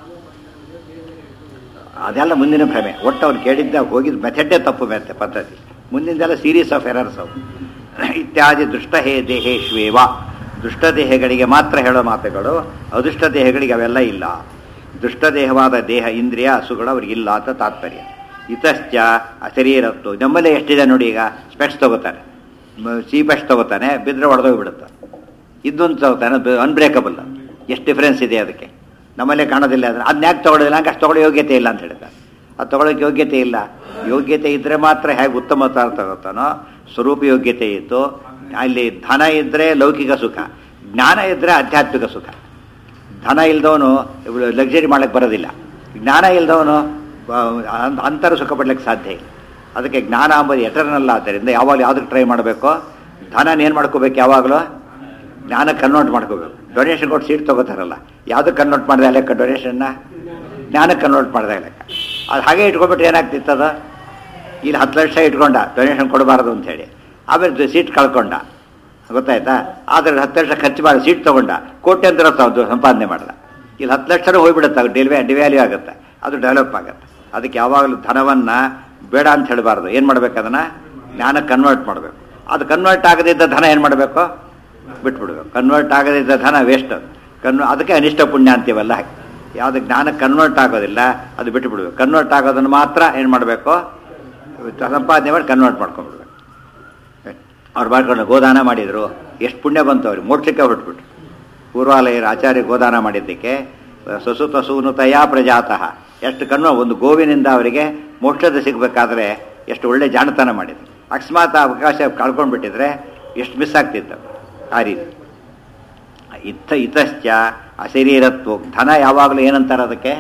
ಅದೆಲ್ಲ ಮುಂದಿನ ಭ್ರಮೆ ಒಟ್ಟು ಅವ್ನು ಕೇಳಿದ್ದ ಹೋಗಿದ್ದ ಮೆಥಡೇ ತಪ್ಪು ಮೆತ್ತೆ ಪದ್ಧತಿ ಮುಂದಿಂದೆಲ್ಲ ಸೀರೀಸ್ ಆಫ್ ಎರರ್ಸ್ ಅವು ಇತ್ಯಾದಿ ದುಷ್ಟ ಹೇ ದೇಹೇಶ್ವೇವ ದುಷ್ಟ ದೇಹಗಳಿಗೆ ಮಾತ್ರ ಹೇಳೋ ಮಾತುಗಳು ಅದೃಷ್ಟ ದೇಹಗಳಿಗೆ ಅವೆಲ್ಲ ಇಲ್ಲ ದುಷ್ಟ ದೇಹವಾದ ದೇಹ ಇಂದ್ರಿಯ ಹಸುಗಳು ಅವ್ರಿಗಿಲ್ಲ ಅಂತ ತಾತ್ಪರ್ಯ ಇತಶ್ಚ ಅಶರೀರತ್ತು ನಮ್ಮಲ್ಲೇ ಎಷ್ಟಿದೆ ನೋಡಿ ಈಗ ಸ್ಪೆಕ್ಸ್ ತಗೋತಾನೆ ಸೀಪೆಕ್ಸ್ ತಗೋತಾನೆ ಬಿದ್ದರೆ ಹೊಡೆದೋಗ್ಬಿಡುತ್ತೆ ಇದೊಂದು ತಗೋತಾನೆ ಅನ್ಬ್ರೇಕಬಲ್ ಎಷ್ಟು ಡಿಫ್ರೆನ್ಸ್ ಇದೆ ಅದಕ್ಕೆ ನಮ್ಮಲ್ಲೇ ಕಾಣೋದಿಲ್ಲ ಅದನ್ನ ಅದನ್ನ ಯಾಕೆ ತಗೊಳ್ಳೋದಿಲ್ಲ ಹಂಗೆ ಅಷ್ಟು ತಗೊಳ್ಳೋ ಯೋಗ್ಯತೆ ಇಲ್ಲ ಅಂತ ಹೇಳ್ತಾರೆ ಅದು ತಗೊಳ್ಳೋಕೆ ಯೋಗ್ಯತೆ ಇಲ್ಲ ಯೋಗ್ಯತೆ ಇದ್ದರೆ ಮಾತ್ರ ಹೇಗೆ ಉತ್ತಮ ತರ ತಗೋತಾನೋ ಸ್ವರೂಪ ಯೋಗ್ಯತೆ ಇತ್ತು ಅಲ್ಲಿ ಧನ ಇದ್ದರೆ ಲೌಕಿಕ ಸುಖ ಜ್ಞಾನ ಇದ್ದರೆ ಆಧ್ಯಾತ್ಮಿಕ ಸುಖ ಧನ ಇಲ್ದವನು ಲಕ್ಸರಿ ಮಾಡಕ್ಕೆ ಬರೋದಿಲ್ಲ ಜ್ಞಾನ ಇಲ್ದವನು ಅಂತರ ಸುಖ ಪಡ್ಲಿಕ್ಕೆ ಸಾಧ್ಯ ಇಲ್ಲ ಅದಕ್ಕೆ ಜ್ಞಾನ ಅಂಬೋದು ಎಟರ್ನಲ್ಲ ಆದ್ದರಿಂದ ಯಾವಾಗಲೂ ಯಾವುದಕ್ಕೆ ಟ್ರೈ ಮಾಡಬೇಕು ಧನನ ಏನು ಮಾಡ್ಕೋಬೇಕು ಯಾವಾಗಲೂ ಜ್ಞಾನ ಕನ್ವರ್ಟ್ ಮಾಡ್ಕೋಬೇಕು ಡೊನೇಷನ್ ಕೊಟ್ಟು ಸೀಟ್ ತೊಗೋತಾರಲ್ಲ ಯಾವುದಕ್ಕೆ ಕನ್ವರ್ಟ್ ಮಾಡಿದೆ ಲೆಕ್ಕ ಡೊನೇಷನ್ನ ಜ್ಞಾನಕ್ಕೆ ಕನ್ವರ್ಟ್ ಮಾಡಿದಾಗ ಲೆಕ್ಕ ಅದು ಹಾಗೆ ಇಟ್ಕೊಂಡ್ಬಿಟ್ರೆ ಏನಾಗ್ತಿತ್ತು ಅದು ಇಲ್ಲಿ ಹತ್ತು ಲಕ್ಷ ಇಟ್ಕೊಂಡ ಡೊನೇಷನ್ ಕೊಡಬಾರ್ದು ಅಂತೇಳಿ ಆಮೇಲೆ ಸೀಟ್ ಕಳ್ಕೊಂಡ ಗೊತ್ತಾಯ್ತಾ ಆದರೆ ಹತ್ತು ಲಕ್ಷ ಖರ್ಚು ಮಾಡಿ ಸೀಟ್ ತೊಗೊಂಡ ಕೋಟ್ಯಂತರ ಸಾವಿರ ಸಂಪಾದನೆ ಮಾಡ್ದ ಇಲ್ಲಿ ಹತ್ತು ಲಕ್ಷನೂ ಹೋಗ್ಬಿಡುತ್ತೆ ಡಿಲ್ವ್ಯಾ ಡಿವ್ಯಾಲ್ಯೂ ಆಗುತ್ತೆ ಅದು ಡೆವಲಪ್ ಆಗುತ್ತೆ ಅದಕ್ಕೆ ಯಾವಾಗಲೂ ಧನವನ್ನು ಬೇಡ ಅಂತ ಹೇಳಬಾರ್ದು ಏನು ಮಾಡ್ಬೇಕು ಅದನ್ನು ಜ್ಞಾನಕ್ಕೆ ಕನ್ವರ್ಟ್ ಮಾಡಬೇಕು ಅದು ಕನ್ವರ್ಟ್ ಆಗದಿದ್ದ ಧನ ಏನು ಮಾಡಬೇಕು ಬಿಟ್ಬಿಡ್ಬೇಕು ಕನ್ವರ್ಟ್ ಆಗದಿದ್ದ ಧನ ವೇಸ್ಟ್ ಕನ್ವ ಅದಕ್ಕೆ ಅನಿಷ್ಟ ಪುಣ್ಯ ಅಂತೀವಲ್ಲ ಯಾವುದು ಜ್ಞಾನಕ್ಕೆ ಕನ್ವರ್ಟ್ ಆಗೋದಿಲ್ಲ ಅದು ಬಿಟ್ಟುಬಿಡ್ಬೇಕು ಕನ್ವರ್ಟ್ ಆಗೋದನ್ನು ಮಾತ್ರ ಏನು ಮಾಡಬೇಕು ಸಂಪಾದನೆ ಮಾಡಿ ಕನ್ವರ್ಟ್ ಮಾಡ್ಕೊಂಡ್ಬಿಡ್ಬೇಕು ಅವ್ರು ಮಾಡ್ಕೊಂಡು ಗೋದಾನ ಮಾಡಿದರು ಎಷ್ಟು ಪುಣ್ಯ ಬಂತು ಅವ್ರಿಗೆ ಮೋಕ್ಷಕ್ಕೆ ಹೊರಟ್ಬಿಟ್ರು ಪೂರ್ವಾಲಯರ ಆಚಾರ್ಯ ಗೋದಾನ ಮಾಡಿದ್ದಕ್ಕೆ ಸಸುತ ಸೂನುತಯಾ ಪ್ರಜಾತಃ ಎಷ್ಟು ಕಣ್ಣು ಒಂದು ಗೋವಿನಿಂದ ಅವರಿಗೆ ಮೋಕ್ಷದ ಸಿಗಬೇಕಾದ್ರೆ ಎಷ್ಟು ಒಳ್ಳೆ ಜಾಣತನ ಮಾಡಿದ್ರು ಅಕಸ್ಮಾತ್ ಆ ಅವಕಾಶ ಕಳ್ಕೊಂಡ್ಬಿಟ್ಟಿದ್ರೆ ಎಷ್ಟು ಮಿಸ್ ಆಗ್ತಿತ್ತು ಆ ರೀತಿ ಇತ್ತ ಇತಶ್ಚ ಅಶರೀರತ್ವ ಧನ ಯಾವಾಗಲೂ ಏನಂತಾರೆ ಅದಕ್ಕೆ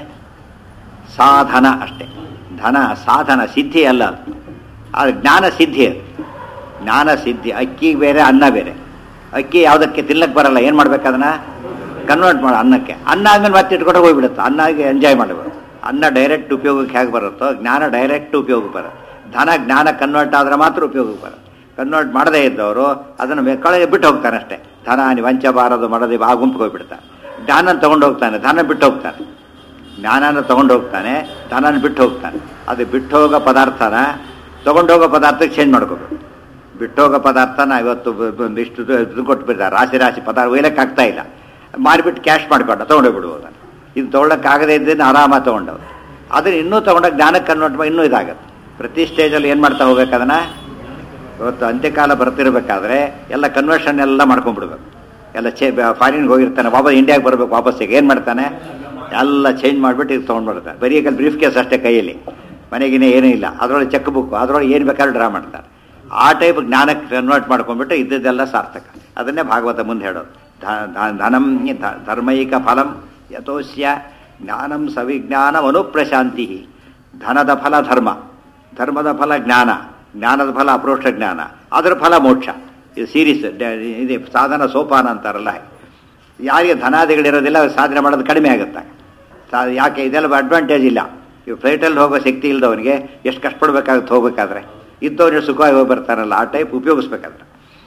ಸಾಧನ ಅಷ್ಟೇ ಧನ ಸಾಧನ ಸಿದ್ಧಿ ಅಲ್ಲ ಅದು ಅದು ಜ್ಞಾನ ಸಿದ್ಧಿ ಅದು ಜ್ಞಾನ ಸಿದ್ಧಿ ಅಕ್ಕಿ ಬೇರೆ ಅನ್ನ ಬೇರೆ ಅಕ್ಕಿ ಯಾವುದಕ್ಕೆ ತಿನ್ನಕ್ಕೆ ಬರಲ್ಲ ಏನು ಮಾಡ್ಬೇಕು ಅದನ್ನ ಕನ್ವರ್ಟ್ ಮಾಡೋ ಅನ್ನಕ್ಕೆ ಅನ್ನ ಆದ್ಮೇಲೆ ಮತ್ತೆ ಇಟ್ಕೊಂಡು ಹೋಗ್ಬಿಡುತ್ತೆ ಅನ್ನಾಗಿ ಎಂಜಾಯ್ ಮಾಡಬೇಕು ಅನ್ನ ಡೈರೆಕ್ಟ್ ಉಪಯೋಗಕ್ಕೆ ಹೇಗೆ ಬರುತ್ತೋ ಜ್ಞಾನ ಡೈರೆಕ್ಟ್ ಉಪಯೋಗಕ್ಕೆ ಬರುತ್ತೆ ಧನ ಜ್ಞಾನ ಕನ್ವರ್ಟ್ ಆದರೆ ಮಾತ್ರ ಉಪಯೋಗಕ್ಕೆ ಬರುತ್ತೆ ಕನ್ವರ್ಟ್ ಮಾಡದೇ ಇದ್ದವರು ಅದನ್ನು ಕಳೆಗೆ ಬಿಟ್ಟು ಹೋಗ್ತಾನೆ ಅಷ್ಟೇ ಧನ ನೀವು ವಂಚಬಾರದು ಮಾಡದೆ ಆ ಗುಂಪಿಗೆ ಹೋಗ್ಬಿಡ್ತಾನೆ ಜ್ಞಾನ ತಗೊಂಡು ಹೋಗ್ತಾನೆ ಧನ ಬಿಟ್ಟು ಹೋಗ್ತಾನೆ ಜ್ಞಾನನ ತಗೊಂಡು ಹೋಗ್ತಾನೆ ಧನನ ಬಿಟ್ಟು ಹೋಗ್ತಾನೆ ಅದು ಬಿಟ್ಟು ಹೋಗೋ ಪದಾರ್ಥನ ತಗೊಂಡು ಹೋಗೋ ಪದಾರ್ಥಕ್ಕೆ ಚೇಂಜ್ ಮಾಡ್ಕೋಬೇಕು ಬಿಟ್ಟು ಹೋಗೋ ಪದಾರ್ಥನ ಇವತ್ತು ಬ- ಬ- ಇಷ್ಟು ಇದು ಕೊಟ್ಟು ಬಿಡ್ತಾರೆ ರಾಶಿ ರಾಶಿ ಪದಾರ್ಥ ಒಯ್ಯಕ್ಕೆ ಆಗ್ತಾ ಇಲ್ಲ ಮಾರಿಬಿಟ್ಟು ಕ್ಯಾಶ್ ಮಾಡ್ಕೊಂಡ ತೊಗೊಂಡೋಗ್ಬಿಡ್ಬೋದು ಇದು ತೊಗೊಳಕ್ಕಾಗದೇ ಇದ್ದನ್ನು ಆರಾಮ ತೊಗೊಂಡವ್ರು ಅದನ್ನ ಇನ್ನೂ ತೊಗೊಂಡಾಗ ಜ್ಞಾನಕ್ಕೆ ಕನ್ವರ್ಟ್ ಮಾಡಿ ಇನ್ನೂ ಇದಾಗುತ್ತೆ ಪ್ರತಿ ಸ್ಟೇಜಲ್ಲಿ ಏನು ಮಾಡ್ತಾ ಹೋಗ್ಬೇಕು ಅದನ್ನ ಇವತ್ತು ಅಂತ್ಯಕಾಲ ಬರ್ತಿರ್ಬೇಕಾದ್ರೆ ಎಲ್ಲ ಕನ್ವರ್ಷನ್ ಎಲ್ಲ ಮಾಡ್ಕೊಂಡ್ಬಿಡ್ಬೇಕು ಎಲ್ಲ ಚೇ ಫಾರಿನ್ಗೆ ಹೋಗಿರ್ತಾನೆ ವಾಪಸ್ ಇಂಡಿಯಾಗೆ ಬರ್ಬೇಕು ವಾಪಸ್ಸಿಗೆ ಏನು ಮಾಡ್ತಾನೆ ಎಲ್ಲ ಚೇಂಜ್ ಮಾಡಿಬಿಟ್ಟು ಇದು ತೊಗೊಂಡ್ಬಿಡ್ತಾನೆ ಬರೀ ಕಲ್ ಬ್ರೀಫ್ ಕೇಸ್ ಅಷ್ಟೇ ಕೈಯಲ್ಲಿ ಮನೆಗಿನೇ ಏನೂ ಇಲ್ಲ ಅದರೊಳಗೆ ಚೆಕ್ ಬುಕ್ ಅದರೊಳಗೆ ಏನು ಬೇಕಾದ್ರೂ ಡ್ರಾ ಮಾಡ್ತಾರೆ ಆ ಟೈಪ್ ಜ್ಞಾನಕ್ಕೆ ಕನ್ವರ್ಟ್ ಮಾಡ್ಕೊಂಡ್ಬಿಟ್ಟು ಇದ್ದದ್ದೆಲ್ಲ ಸಾರ್ಥಕ ಅದನ್ನೇ ಭಾಗವತ ಮುಂದೆ ಹೇಳೋದು ಧ- ಧ- ಧನಂ ಧ- ಧರ್ಮೈಕ ಫಲಂ ಯಥೋಸ್ಯ ಜ್ಞಾನಂ ಸವಿಜ್ಞಾನ ಅನುಪ್ರಶಾಂತಿ ಧನದ ಫಲ ಧರ್ಮ ಧರ್ಮದ ಫಲ ಜ್ಞಾನ ಜ್ಞಾನದ ಫಲ ಅಪ್ರೋಕ್ಷ ಜ್ಞಾನ ಅದರ ಫಲ ಮೋಕ್ಷ ಇದು ಸೀರೀಸ್ ಇದು ಸಾಧನ ಸೋಪಾನ ಅಂತಾರಲ್ಲ ಯಾರಿಗೆ ಧನಾದಿಗಳಿರೋದಿಲ್ಲ ಅವ್ರು ಸಾಧನೆ ಮಾಡೋದು ಕಡಿಮೆ ಆಗುತ್ತೆ ಸಾ ಯಾಕೆ ಇದೆಲ್ಲ ಅಡ್ವಾಂಟೇಜ್ ಇಲ್ಲ ಇವು ಫ್ಲೈಟಲ್ಲಿ ಹೋಗೋ ಶಕ್ತಿ ಇಲ್ಲದವನಿಗೆ ಎಷ್ಟು ಕಷ್ಟಪಡ್ಬೇಕಾಗುತ್ತೆ ಹೋಗ್ಬೇಕಾದ್ರೆ ಇದ್ದವನಿಗೆ ಸುಖವಾಗಿ ಹೋಗಿ ಬರ್ತಾರಲ್ಲ ಆ ಟೈಪ್ ಉಪಯೋಗಿಸ್ಬೇಕಾದ್ರೆ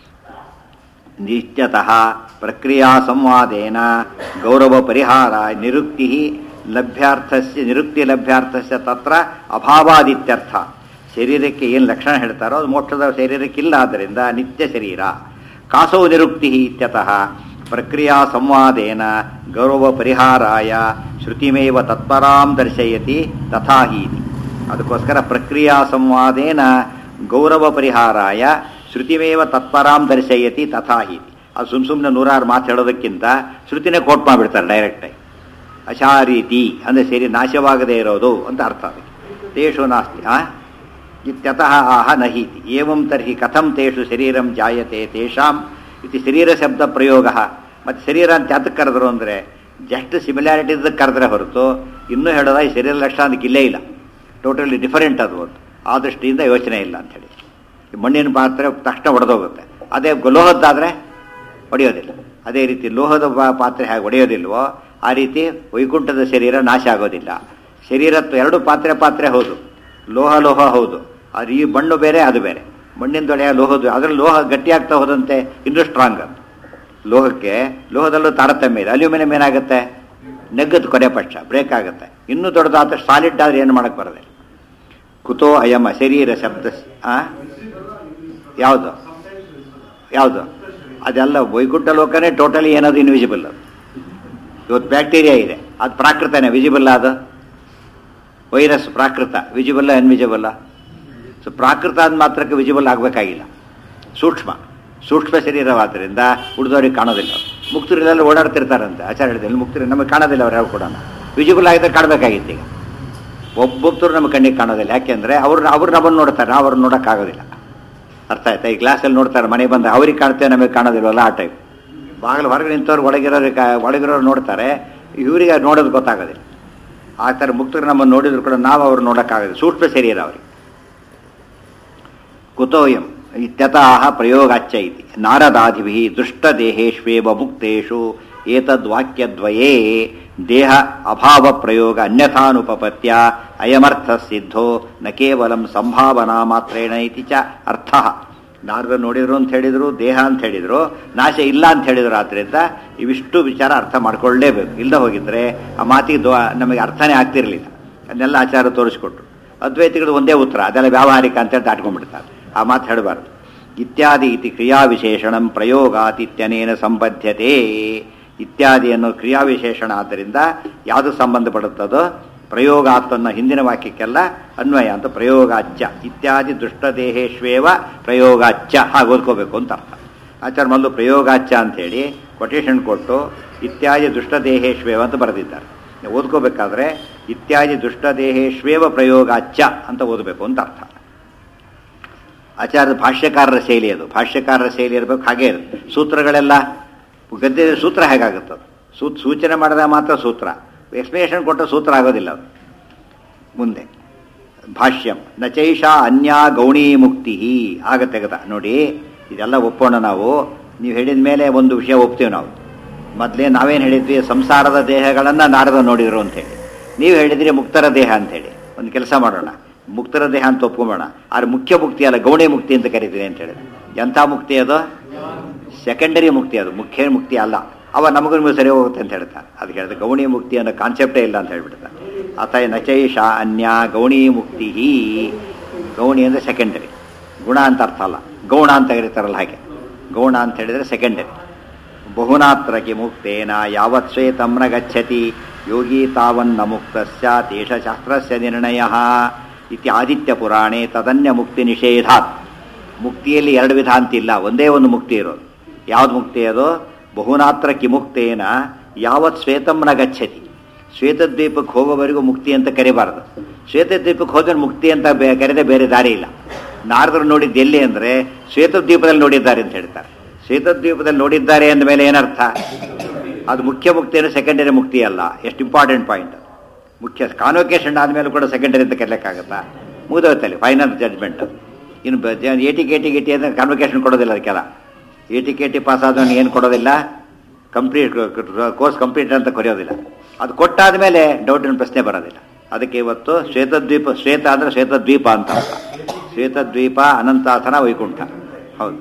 ನಿತ್ಯತಃ ಪ್ರಕ್ರಿಯಾ ಸಂವಾದೇನ ಗೌರವ ಪರಿಹಾರ ನಿರುಕ್ತಿ ಲಭ್ಯಾರ್ಥಸ್ಯ ನಿರುಕ್ತಿ ಲಭ್ಯಾರ್ಥಸ್ಯ ತತ್ರ ಅಭಾವಾದಿತ್ಯರ್ಥ ಶರೀರಕ್ಕೆ ಏನು ಲಕ್ಷಣ ಹೇಳ್ತಾರೋ ಅದು ಮೋಕ್ಷದ ಶರೀರಕ್ಕಿಲ್ಲ ಆದ್ದರಿಂದ ನಿತ್ಯ ಶರೀರ ಕಾಸೋ ನಿರುಕ್ತಿ ಇತ್ಯತಃ ಪ್ರಕ್ರಿಯಾ ಸಂವಾದೇನ ಗೌರವ ಪರಿಹಾರಾಯ ಶ್ರುತಿಮೇವ ತತ್ಪರಾಂ ದರ್ಶಯತಿ ತಥಾ ಹೀತಿ ಅದಕ್ಕೋಸ್ಕರ ಪ್ರಕ್ರಿಯಾ ಸಂವಾದೇನ ಗೌರವ ಪರಿಹಾರಾಯ ಶ್ರುತಿಮೇವ ತತ್ಪರಾಂ ದರ್ಶಯತಿ ತಥಾ ಹೀತಿ ಅದು ಸುಮ್ ಸುಮ್ಮನೆ ನೂರಾರು ಮಾತು ಹೇಳೋದಕ್ಕಿಂತ ಶ್ರುತಿನೇ ಕೋಟ್ ಮಾಡಿಬಿಡ್ತಾರೆ ಡೈರೆಕ್ಟಾಗಿ ಅಶಾರೀತಿ ಅಂದರೆ ಸರಿ ನಾಶವಾಗದೇ ಇರೋದು ಅಂತ ಅರ್ಥ ಅದಕ್ಕೆ ತೇಷು ನಾಸ್ತಿ ಆ ಇತ್ಯತಃ ಆಹ ನಹೀತಿ ಏವಂ ತರ್ಹಿ ಕಥಂ ತೇಷು ಶರೀರಂ ಜಾಯತೆ ತೇಷಾಂ ಇತಿ ಶರೀರ ಶಬ್ದ ಪ್ರಯೋಗ ಮತ್ತು ಶರೀರ ಅಂತ ಯಾತಕ್ಕೆ ಕರೆದ್ರು ಅಂದರೆ ಜಸ್ಟ್ ಸಿಮಿಲಾರಿಟಿ ಕರೆದ್ರೆ ಹೊರತು ಇನ್ನೂ ಹೇಳೋದ ಈ ಶರೀರ ಲಕ್ಷಣ ಅದಕ್ಕೆ ಇಲ್ಲೇ ಇಲ್ಲ ಟೋಟಲಿ ಡಿಫರೆಂಟ್ ಅದು ಒಂದು ಆ ದೃಷ್ಟಿಯಿಂದ ಯೋಚನೆ ಇಲ್ಲ ಅಂಥೇಳಿ ಈ ಮಣ್ಣಿನ ಪಾತ್ರೆ ತಕ್ಷಣ ಒಡೆದೋಗುತ್ತೆ ಅದೇ ಲೋಹದ್ದಾದರೆ ಹೊಡೆಯೋದಿಲ್ಲ ಅದೇ ರೀತಿ ಲೋಹದ ಪಾ- ಪಾತ್ರೆ ಹೇಗೆ ಹೊಡೆಯೋದಿಲ್ವೋ ಆ ರೀತಿ ವೈಕುಂಠದ ಶರೀರ ನಾಶ ಆಗೋದಿಲ್ಲ ಶರೀರ ಎರಡು ಪಾತ್ರೆ ಪಾತ್ರೆ ಹೌದು ಲೋಹ ಲೋಹ ಹೌದು ಅದು ಈ ಮಣ್ಣು ಬೇರೆ ಅದು ಬೇರೆ ಮಣ್ಣಿಂದೊಳೆಯ ಲೋಹದ್ದು ಅದರಲ್ಲಿ ಲೋಹ ಗಟ್ಟಿಯಾಗ್ತಾ ಹೋದಂತೆ ಇನ್ನೂ ಸ್ಟ್ರಾಂಗ್ ಅದು ಲೋಹಕ್ಕೆ ಲೋಹದಲ್ಲೂ ತಾರತಮ್ಯ ಇದೆ ಅಲ್ಯೂಮಿನಿಯಂ ಏನಾಗುತ್ತೆ ನೆಗ್ಗದ್ದು ಕೊನೆ ಪಕ್ಷ ಬ್ರೇಕ್ ಆಗುತ್ತೆ ಇನ್ನೂ ದೊಡ್ಡದಾದ ಸಾಲಿಡ್ ಆದರೆ ಏನು ಮಾಡಕ್ಕೆ ಬರೋದಿಲ್ಲ ಕುತೋ ಅಯಮ ಶರೀರ ಶಬ್ದ ಆ ಯಾವುದು ಯಾವುದು ಅದೆಲ್ಲ ವೈಕುಂಠ ಲೋಕನೇ ಟೋಟಲಿ ಏನದು ಇನ್ವಿಸಿಬಲ್ ಅದು ಇವತ್ತು ಬ್ಯಾಕ್ಟೀರಿಯಾ ಇದೆ ಅದು ಪ್ರಾಕೃತನೇ ವಿಜಿಬಲ್ ಅದು ವೈರಸ್ ಪ್ರಾಕೃತ ವಿಜಿಬಲ್ಲ ಅನ್ವಿಜಿಬಲ್ಲ ಸೊ ಪ್ರಾಕೃತ ಅಂದ ಮಾತ್ರಕ್ಕೆ ವಿಜಿಬಲ್ ಆಗಬೇಕಾಗಿಲ್ಲ ಸೂಕ್ಷ್ಮ ಸೂಕ್ಷ್ಮ ಶರೀರವಾದ್ದರಿಂದ ಉಳಿದವ್ರಿಗೆ ಕಾಣೋದಿಲ್ಲ ಅವ್ರು. ಮುಕ್ತರೆಲ್ಲ ಓಡಾಡ್ತಿರ್ತಾರಂತೆ ಆಚಾರ ಹೇಳಿದ್ರೆ ಮುಕ್ತರು ನಮಗೆ ಕಾಣೋದಿಲ್ಲ ಅವ್ರು ಯಾವ ಕೂಡ ವಿಜಿಬಲ್ ಆಗಿದ್ರೆ ಕಾಣಬೇಕಾಗಿತ್ತು ಈಗ ಒಬ್ಬೊಬ್ಬರು ನಮ್ಮ ಕಣ್ಣಿಗೆ ಕಾಣೋದಿಲ್ಲ ಯಾಕೆಂದ್ರೆ ಅವ್ರು ಅವ್ರು ನಮ್ಮನ್ನು ನೋಡ್ತಾರೆ ನಾವು ಅವ್ರನ್ನ ನೋಡೋಕ್ಕಾಗೋದಿಲ್ಲ ಅರ್ಥ ಆಯ್ತಾ ಈ ಗ್ಲಾಸಲ್ಲಿ ನೋಡ್ತಾರೆ ಮನೆಗೆ ಬಂದ ಅವ್ರಿಗೆ ಕಾಣ್ತೇವೆ ನಮಗೆ ಕಾಣೋದಿಲ್ವಲ್ಲ ಆ ಟೈಪ್ ಬಾಗಿಲು ಹೊರಗೆ ನಿಂತವ್ರು ಒಳಗಿರೋರು ಕಾ- ಒಳಗಿರೋರು ನೋಡ್ತಾರೆ ಇವರಿಗೆ ನೋಡೋದು ಗೊತ್ತಾಗೋದಿಲ್ಲ ಆ ಥರ ಮುಕ್ತರು ನಮ್ಮನ್ನು ನೋಡಿದ್ರು ಕೂಡ ನಾವು ಅವ್ರು ನೋಡೋಕ್ಕಾಗೋದಿಲ್ಲ ಸೂಕ್ಷ್ಮ ಶರೀರ ಅವ್ರಿಗೆ ಕುತೋಯಂ ಇತ್ಯತಃ ಪ್ರಯೋಗಾಚ್ಚ ಇತಿ ನಾರದಾದಿಭಿ ದುಷ್ಟದೇಹೇಷ್ವೇವ ಮುಕ್ತೇಷು ಏತದ್ವಾಕ್ಯದ್ವಯೇ ದೇಹ ಅಭಾವ ಪ್ರಯೋಗ ಅನ್ಯಥಾನುಪಪತ್ಯ ಅಯಮರ್ಥ ಸಿದ್ಧೋ ನ ಕೇವಲಂ ಸಂಭಾವನಾ ಮಾತ್ರೇಣ ಇತಿ ಚ ಅರ್ಥ ನಾರದ ನೋಡಿದ್ರು ಅಂತ ಹೇಳಿದ್ರು ದೇಹ ಅಂತ ಹೇಳಿದ್ರು ನಾಶ ಇಲ್ಲ ಅಂತ ಹೇಳಿದ್ರು ಆದ್ರಿಂದ ಇವಿಷ್ಟು ವಿಚಾರ ಅರ್ಥ ಮಾಡ್ಕೊಳ್ಳೇಬೇಕು ಇಲ್ಲದೆ ಹೋಗಿದ್ರೆ ಆ ಮಾತಿಗೆ ದ್ವ ನಮಗೆ ಅರ್ಥನೇ ಆಗ್ತಿರ್ಲಿಲ್ಲ ಅದನ್ನೆಲ್ಲ ಆಚಾರ ತೋರಿಸ್ಕೊಟ್ರು ಅದ್ವೈತಿಗಳು ಒಂದೇ ಉತ್ತರ ಅದೆಲ್ಲ ವ್ಯಾವಹಾರಿಕ ಅಂತೇಳಿ ದಾಟ್ಕೊಂಡ್ಬಿಡ್ತಾರೆ ಆ ಮಾತು ಹೇಳಬಾರ್ದು ಇತ್ಯಾದಿ ಇತಿ ಕ್ರಿಯಾವಿಶೇಷಣಂ ಪ್ರಯೋಗಾತಿತ್ಯನೇನ ಸಂಬದ್ಧತೆ ಇತ್ಯಾದಿ ಅನ್ನೋ ಕ್ರಿಯಾವಿಶೇಷಣ ಆದ್ದರಿಂದ ಯಾವುದು ಸಂಬಂಧಪಡುತ್ತದೋ ಪ್ರಯೋಗಾತ್ತನ್ನ ಹಿಂದಿನ ವಾಕ್ಯಕ್ಕೆಲ್ಲ ಅನ್ವಯ ಅಂತ ಪ್ರಯೋಗಾಚ್ಯ ಇತ್ಯಾದಿ ದುಷ್ಟದೇಹೇಶ್ವೇವ ಪ್ರಯೋಗಾಚ್ಯ ಹಾಗೆ ಓದ್ಕೋಬೇಕು ಅಂತ ಅರ್ಥ ಆಚಾರ್ಯ ಮೊದಲು ಪ್ರಯೋಗಾಚ್ಯ ಅಂತೇಳಿ ಕೊಟೇಶನ್ ಕೊಟ್ಟು ಇತ್ಯಾದಿ ದುಷ್ಟದೇಹೇಶ್ವೇವ ಅಂತ ಬರೆದಿದ್ದಾರೆ ನೀವು ಓದ್ಕೋಬೇಕಾದ್ರೆ ಇತ್ಯಾದಿ ದುಷ್ಟದೇಹೇಶ್ವೇವ ಪ್ರಯೋಗಾಚ್ಯ ಅಂತ ಓದಬೇಕು ಅಂತ ಅರ್ಥ ಆಚಾರ್ಯ ಭಾಷ್ಯಕಾರರ ಶೈಲಿ ಅದು ಭಾಷ್ಯಕಾರರ ಶೈಲಿ ಇರಬೇಕು ಹಾಗೆ ಇರುತ್ತೆ ಸೂತ್ರಗಳೆಲ್ಲ ಗದ್ಯ ಸೂತ್ರ ಹೇಗಾಗುತ್ತದು ಸೂತ್ ಸೂಚನೆ ಮಾಡಿದಾಗ ಮಾತ್ರ ಸೂತ್ರ ಎಕ್ಸ್ಪ್ಲನೇಷನ್ ಕೊಟ್ಟ ಸೂತ್ರ ಆಗೋದಿಲ್ಲ ಅದು ಮುಂದೆ ಭಾಷ್ಯಂ ನಚೈಷ ಅನ್ಯ ಗೌಣಿ ಮುಕ್ತಿ ಆಗ ತೆಗೆದ ನೋಡಿ ಇದೆಲ್ಲ ಒಪ್ಪೋಣ ನಾವು ನೀವು ಹೇಳಿದ ಮೇಲೆ ಒಂದು ವಿಷಯ ಒಪ್ತೀವಿ ನಾವು ಮೊದಲೇ ನಾವೇನು ಹೇಳಿದ್ವಿ ಸಂಸಾರದ ದೇಹಗಳನ್ನು ನಾರದ ನೋಡಿದ್ರು ಅಂತೇಳಿ ನೀವು ಹೇಳಿದ್ರಿ ಮುಕ್ತರ ದೇಹ ಅಂತೇಳಿ ಒಂದು ಕೆಲಸ ಮಾಡೋಣ ಮುಕ್ತರ ದೇಹ ಅಂತ ಒಪ್ಕೊಂಬೋಣ ಆದ್ರೆ ಮುಖ್ಯ ಮುಕ್ತಿ ಅಲ್ಲ ಗೌಣಿ ಮುಕ್ತಿ ಅಂತ ಕರಿತೀವಿ ಅಂತ ಹೇಳಿದ್ರು ಎಂಥ ಮುಕ್ತಿ ಅದು ಸೆಕೆಂಡರಿ ಮುಕ್ತಿ ಅದು ಮುಖ್ಯ ಮುಕ್ತಿ ಅಲ್ಲ ಅವ ನಮಗೂ ನಿಮಗೆ ಸರಿ ಹೋಗುತ್ತೆ ಅಂತ ಹೇಳ್ತಾರೆ ಅದಕ್ಕೆ ಹೇಳಿದ್ರೆ ಗೌಣಿ ಮುಕ್ತಿ ಅನ್ನೋ ಕಾನ್ಸೆಪ್ಟೇ ಇಲ್ಲ ಅಂತ ಹೇಳ್ಬಿಡ್ತಾರೆ ಅತ ನಚೈಷ ಅನ್ಯ ಗೌಣಿ ಮುಕ್ತಿ ಗೌಣಿ ಅಂದರೆ ಸೆಕೆಂಡರಿ ಗುಣ ಅಂತ ಅರ್ಥ ಅಲ್ಲ ಗೌಣ ಅಂತ ಕರೀತಾರಲ್ಲ ಹಾಗೆ ಗೌಣ ಅಂತ ಹೇಳಿದರೆ ಸೆಕೆಂಡರಿ ಬಹುನಾತ್ರಕಿ ಮುಕ್ತೇನ ಯಾವತ್ ಶ್ವೇತಂ ನ ಗಚ್ಚತಿ ಯೋಗಿ ತಾವನ್ನ ಮುಕ್ತಸ್ಯ ದೇಶಶಾಸ್ತ್ರಸ್ಯ ನಿರ್ಣಯ ಇತಿ ಆದಿತ್ಯ ಪುರಾಣೆ ತದನ್ಯ ಮುಕ್ತಿ ನಿಷೇಧಾತ್ ಮುಕ್ತಿಯಲ್ಲಿ ಎರಡು ವಿಧ ಅಂತಿಲ್ಲ ಒಂದೇ ಒಂದು ಮುಕ್ತಿ ಇರೋದು ಯಾವ್ದು ಮುಕ್ತಿ ಅದು ಬಹುನಾತ್ರ ಕಿಮುಕ್ತೇನ ಯಾವತ್ ಶ್ವೇತಂ ನ ಗಚ್ಚತಿ ಶ್ವೇತದ್ವೀಪಕ್ಕೆ ಹೋಗೋವರೆಗೂ ಮುಕ್ತಿ ಅಂತ ಕರಿಬಾರದು ಶ್ವೇತದ್ವೀಪಕ್ಕೆ ಹೋದ್ರೆ ಮುಕ್ತಿ ಅಂತ ಬೇ- ಕರೆದೇ ಬೇರೆ ದಾರಿ ಇಲ್ಲ ನಾರದರು ನೋಡಿದ್ದು ಎಲ್ಲಿ ಅಂದರೆ ಶ್ವೇತದ್ವೀಪದಲ್ಲಿ ನೋಡಿದ್ದಾರೆ ಅಂತ ಹೇಳ್ತಾರೆ ಶ್ವೇತದ್ವೀಪದಲ್ಲಿ ನೋಡಿದ್ದಾರೆ ಅಂದ ಮೇಲೆ ಏನರ್ಥ ಅದು ಮುಖ್ಯ ಮುಕ್ತಿ ಅಂದರೆ ಸೆಕೆಂಡರಿ ಮುಕ್ತಿ ಅಲ್ಲ ಎಷ್ಟು ಇಂಪಾರ್ಟೆಂಟ್ ಪಾಯಿಂಟ್ ಮುಖ್ಯ ಕಾನ್ವೊಕೇಶನ್ ಆದಮೇಲೆ ಕೂಡ ಸೆಕೆಂಡರಿ ಅಂತ ಕರೆಯೋಕ್ಕಾಗತ್ತಾ ಮುಗಿದೋಗ್ತಲ್ಲಿ ಫೈನಲ್ ಜಡ್ಜ್ಮೆಂಟ್ ಇನ್ನು ಎ ಟಿ ಕೆ ಟಿ ಗೆ ಟಿ ಅಂದರೆ ಕಾನ್ವೊಕೇಶನ್ ಕೊಡೋದಿಲ್ಲ ಅದಕ್ಕೆಲ್ಲ A T K T pass ಆದವನು ಏನು ಕೊಡೋದಿಲ್ಲ ಕಂಪ್ಲೀಟ್ ಕೋರ್ಸ್ ಕಂಪ್ಲೀಟ್ ಅಂತ ಕರೆಯೋದಿಲ್ಲ ಅದು ಕೊಟ್ಟಾದ ಮೇಲೆ ಡೌಟಿನ ಪ್ರಶ್ನೆ ಬರೋದಿಲ್ಲ ಅದಕ್ಕೆ ಇವತ್ತು ಶ್ವೇತದ್ವೀಪ ಶ್ವೇತ ಅಂದರೆ ಶ್ವೇತದ್ವೀಪ ಅಂತ ಅರ್ಥ ಶ್ವೇತದ್ವೀಪ ಅನಂತಾಸನ ವೈಕುಂಠ ಹೌದು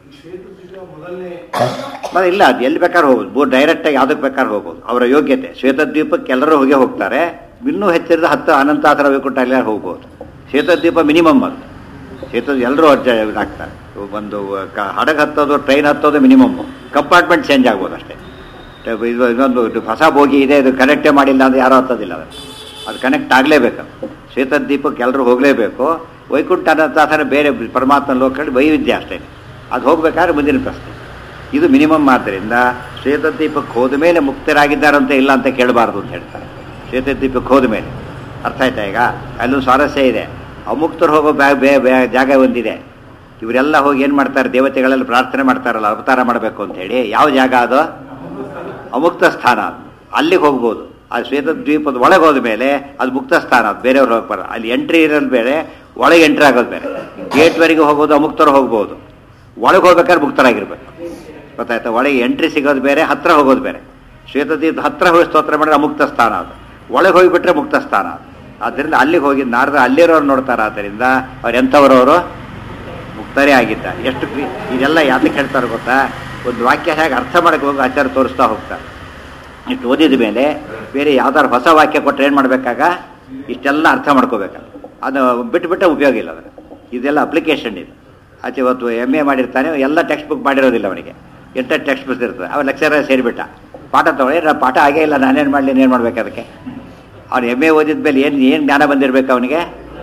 ಮತ್ತೆ ಇಲ್ಲ ಅದು ಎಲ್ಲಿ ಬೇಕಾದ್ರೆ ಹೋಗ್ಬೋದು ಬೋ ಡೈರೆಕ್ಟಾಗಿ ಯಾವುದಕ್ಕೆ ಬೇಕಾದ್ರೆ ಹೋಗ್ಬೋದು ಅವರ ಯೋಗ್ಯತೆ ಶ್ವೇತದ್ವೀಪಕ್ಕೆ ಎಲ್ಲರೂ ಹೋಗೇ ಹೋಗ್ತಾರೆ ಇನ್ನೂ ಹೆಚ್ಚಿರದ ಹತ್ತು ಅನಂತಾಸನ ವೈಕುಂಠ ಎಲ್ಲ ಹೋಗ್ಬೋದು ಶ್ವೇತದ್ವೀಪ ಮಿನಿಮಮ್ ಅದು ಶ್ವೇತ ಎಲ್ಲರೂ ಅರ್ಜ ಇದಾಗ್ತಾರೆ ಒಂದು ಕ ಹಡಗು ಹತ್ತೋದು ಟ್ರೈನ್ ಹತ್ತೋದು ಮಿನಿಮಮ್ ಕಂಪಾರ್ಟ್ಮೆಂಟ್ ಚೇಂಜ್ ಆಗ್ಬೋದು ಅಷ್ಟೇ ಇದು ಇನ್ನೊಂದು ಇದು ಹೊಸ ಬೋಗಿ ಇದೆ ಇದು ಕನೆಕ್ಟೇ ಮಾಡಿಲ್ಲ ಅಂದ್ರೆ ಯಾರೂ ಹತ್ತೋದಿಲ್ಲ ಅದನ್ನು ಅದು ಕನೆಕ್ಟ್ ಆಗಲೇಬೇಕು ಶ್ವೇತದ್ವೀಪಕ್ಕೆ ಎಲ್ಲರೂ ಹೋಗಲೇಬೇಕು ವೈಕುಂಠ ಅನ್ನೋ ಬೇರೆ ಪರಮಾತ್ಮ ಲೋಕದಲ್ಲಿ ವೈವಿಧ್ಯ ಅಷ್ಟೇ ಅದು ಹೋಗ್ಬೇಕಾದ್ರೆ ಮುಂದಿನ ಪ್ರಶ್ನೆ ಇದು ಮಿನಿಮಮ್ ಆದ್ದರಿಂದ ಶ್ವೇತದ್ವೀಪಕ್ಕೆ ಹೋದ ಮೇಲೆ ಮುಕ್ತರಾಗಿದ್ದಾರಂತ ಇಲ್ಲ ಅಂತ ಕೇಳಬಾರ್ದು ಅಂತ ಹೇಳ್ತಾರೆ ಶ್ವೇತದ್ವೀಪಕ್ಕೆ ಹೋದ ಮೇಲೆ ಅರ್ಥ ಆಯ್ತಾ ಈಗ ಅಲ್ಲೂ ಸ್ವಾರಸ್ಯ ಇದೆ ಅಮುಕ್ತರು ಹೋಗೋ ಬ್ಯಾ ಬೇ ಬೇ- ಜಾಗ ಒಂದಿದೆ ಇವರೆಲ್ಲ ಹೋಗಿ ಏನು ಮಾಡ್ತಾರೆ ದೇವತೆಗಳೆಲ್ಲ ಪ್ರಾರ್ಥನೆ ಮಾಡ್ತಾರಲ್ಲ ಅವತಾರ ಮಾಡಬೇಕು ಅಂತ ಹೇಳಿ ಯಾವ ಜಾಗ ಅದು ಅಮುಕ್ತ ಸ್ಥಾನ ಅದು ಅಲ್ಲಿಗೆ ಹೋಗ್ಬೋದು ಆ ಶ್ವೇತದ್ವೀಪದ ಒಳಗೆ ಹೋದ ಮೇಲೆ ಅದು ಮುಕ್ತ ಸ್ಥಾನ ಅದು ಬೇರೆಯವ್ರು ಹೋಗ್ಬಾರ ಅಲ್ಲಿ ಎಂಟ್ರಿ ಇರೋದು ಬೇರೆ ಒಳಗೆ ಎಂಟ್ರಿ ಆಗೋದು ಬೇರೆ ಗೇಟ್ವರೆಗೆ ಹೋಗೋದು ಅಮುಕ್ತರು ಹೋಗ್ಬೋದು ಒಳಗೆ ಹೋಗ್ಬೇಕಾದ್ರೆ ಮುಕ್ತರಾಗಿರ್ಬೇಕು ಗೊತ್ತಾಯ್ತಾ ಒಳಗೆ ಎಂಟ್ರಿ ಸಿಗೋದು ಬೇರೆ ಹತ್ರ ಹೋಗೋದು ಬೇರೆ ಶ್ವೇತದ್ವೀಪ ಹತ್ರ ಹೋಗಿ ಸ್ತೋತ್ರ ಮಾಡಿದ್ರೆ ಅಮುಕ್ತ ಸ್ಥಾನ ಅದು ಒಳಗೆ ಹೋಗಿಬಿಟ್ರೆ ಮುಕ್ತ ಸ್ಥಾನ ಅದು ಆದ್ದರಿಂದ ಅಲ್ಲಿಗೆ ಹೋಗಿ ನಾರದ ಅಲ್ಲಿರೋರು ನೋಡ್ತಾರೆ ಆದ್ದರಿಂದ ಅವ್ರು ಎಂಥವರವರು ಮುಕ್ತರೇ ಆಗಿದ್ದಾರೆ ಎಷ್ಟು ಕ್ರಿ- ಇದೆಲ್ಲ ಯಾತಕ್ಕೆ ಹೇಳ್ತಾರೆ ಗೊತ್ತಾ ಒಂದು ವಾಕ್ಯ ಹೇಗೆ ಅರ್ಥ ಮಾಡಕ್ಕೆ ಹೋಗಿ ಆಚಾರ ತೋರಿಸ್ತಾ ಹೋಗ್ತಾರೆ ಇಷ್ಟು ಓದಿದ ಮೇಲೆ ಬೇರೆ ಯಾವ್ದಾದ್ರು ಹೊಸ ವಾಕ್ಯ ಕೊಟ್ಟರೆ ಏನು ಮಾಡಬೇಕಾಗ ಇಷ್ಟೆಲ್ಲ ಅರ್ಥ ಮಾಡ್ಕೋಬೇಕಾಗ ಅದು ಬಿಟ್ಟು ಉಪಯೋಗ ಇಲ್ಲ ಅದನ್ನು ಇದೆಲ್ಲ ಅಪ್ಲಿಕೇಶನ್ ಇದು ಆಚೆ ಇವತ್ತು ಎಮ್ ಎ ಮಾಡಿರ್ತಾನೆ ಎಲ್ಲ ಟೆಕ್ಸ್ಟ್ ಬುಕ್ ಮಾಡಿರೋದಿಲ್ಲ ಅವನಿಗೆ ಎಂಟು ಟೆಕ್ಸ್ಟ್ ಬುಕ್ಸ್ ಇರ್ತದೆ ಅವ ಲೆಕ್ಚರರ್ ಸೇರಿಬಿಟ್ಟ ಪಾಠ ತಗೊಳ್ಳಿ ನಾನು ಪಾಠ ಆಗೇ ಇಲ್ಲ ನಾನೇನು ಮಾಡಲಿ ಏನು ಮಾಡ್ಬೇಕು ಅದಕ್ಕೆ ಅವ್ನು ಎಮ್ ಎ ಓದಿದ ಮೇಲೆ ಏನು ಏನು ಜ್ಞಾನ ಬಂದಿರಬೇಕು ಅವನಿಗೆ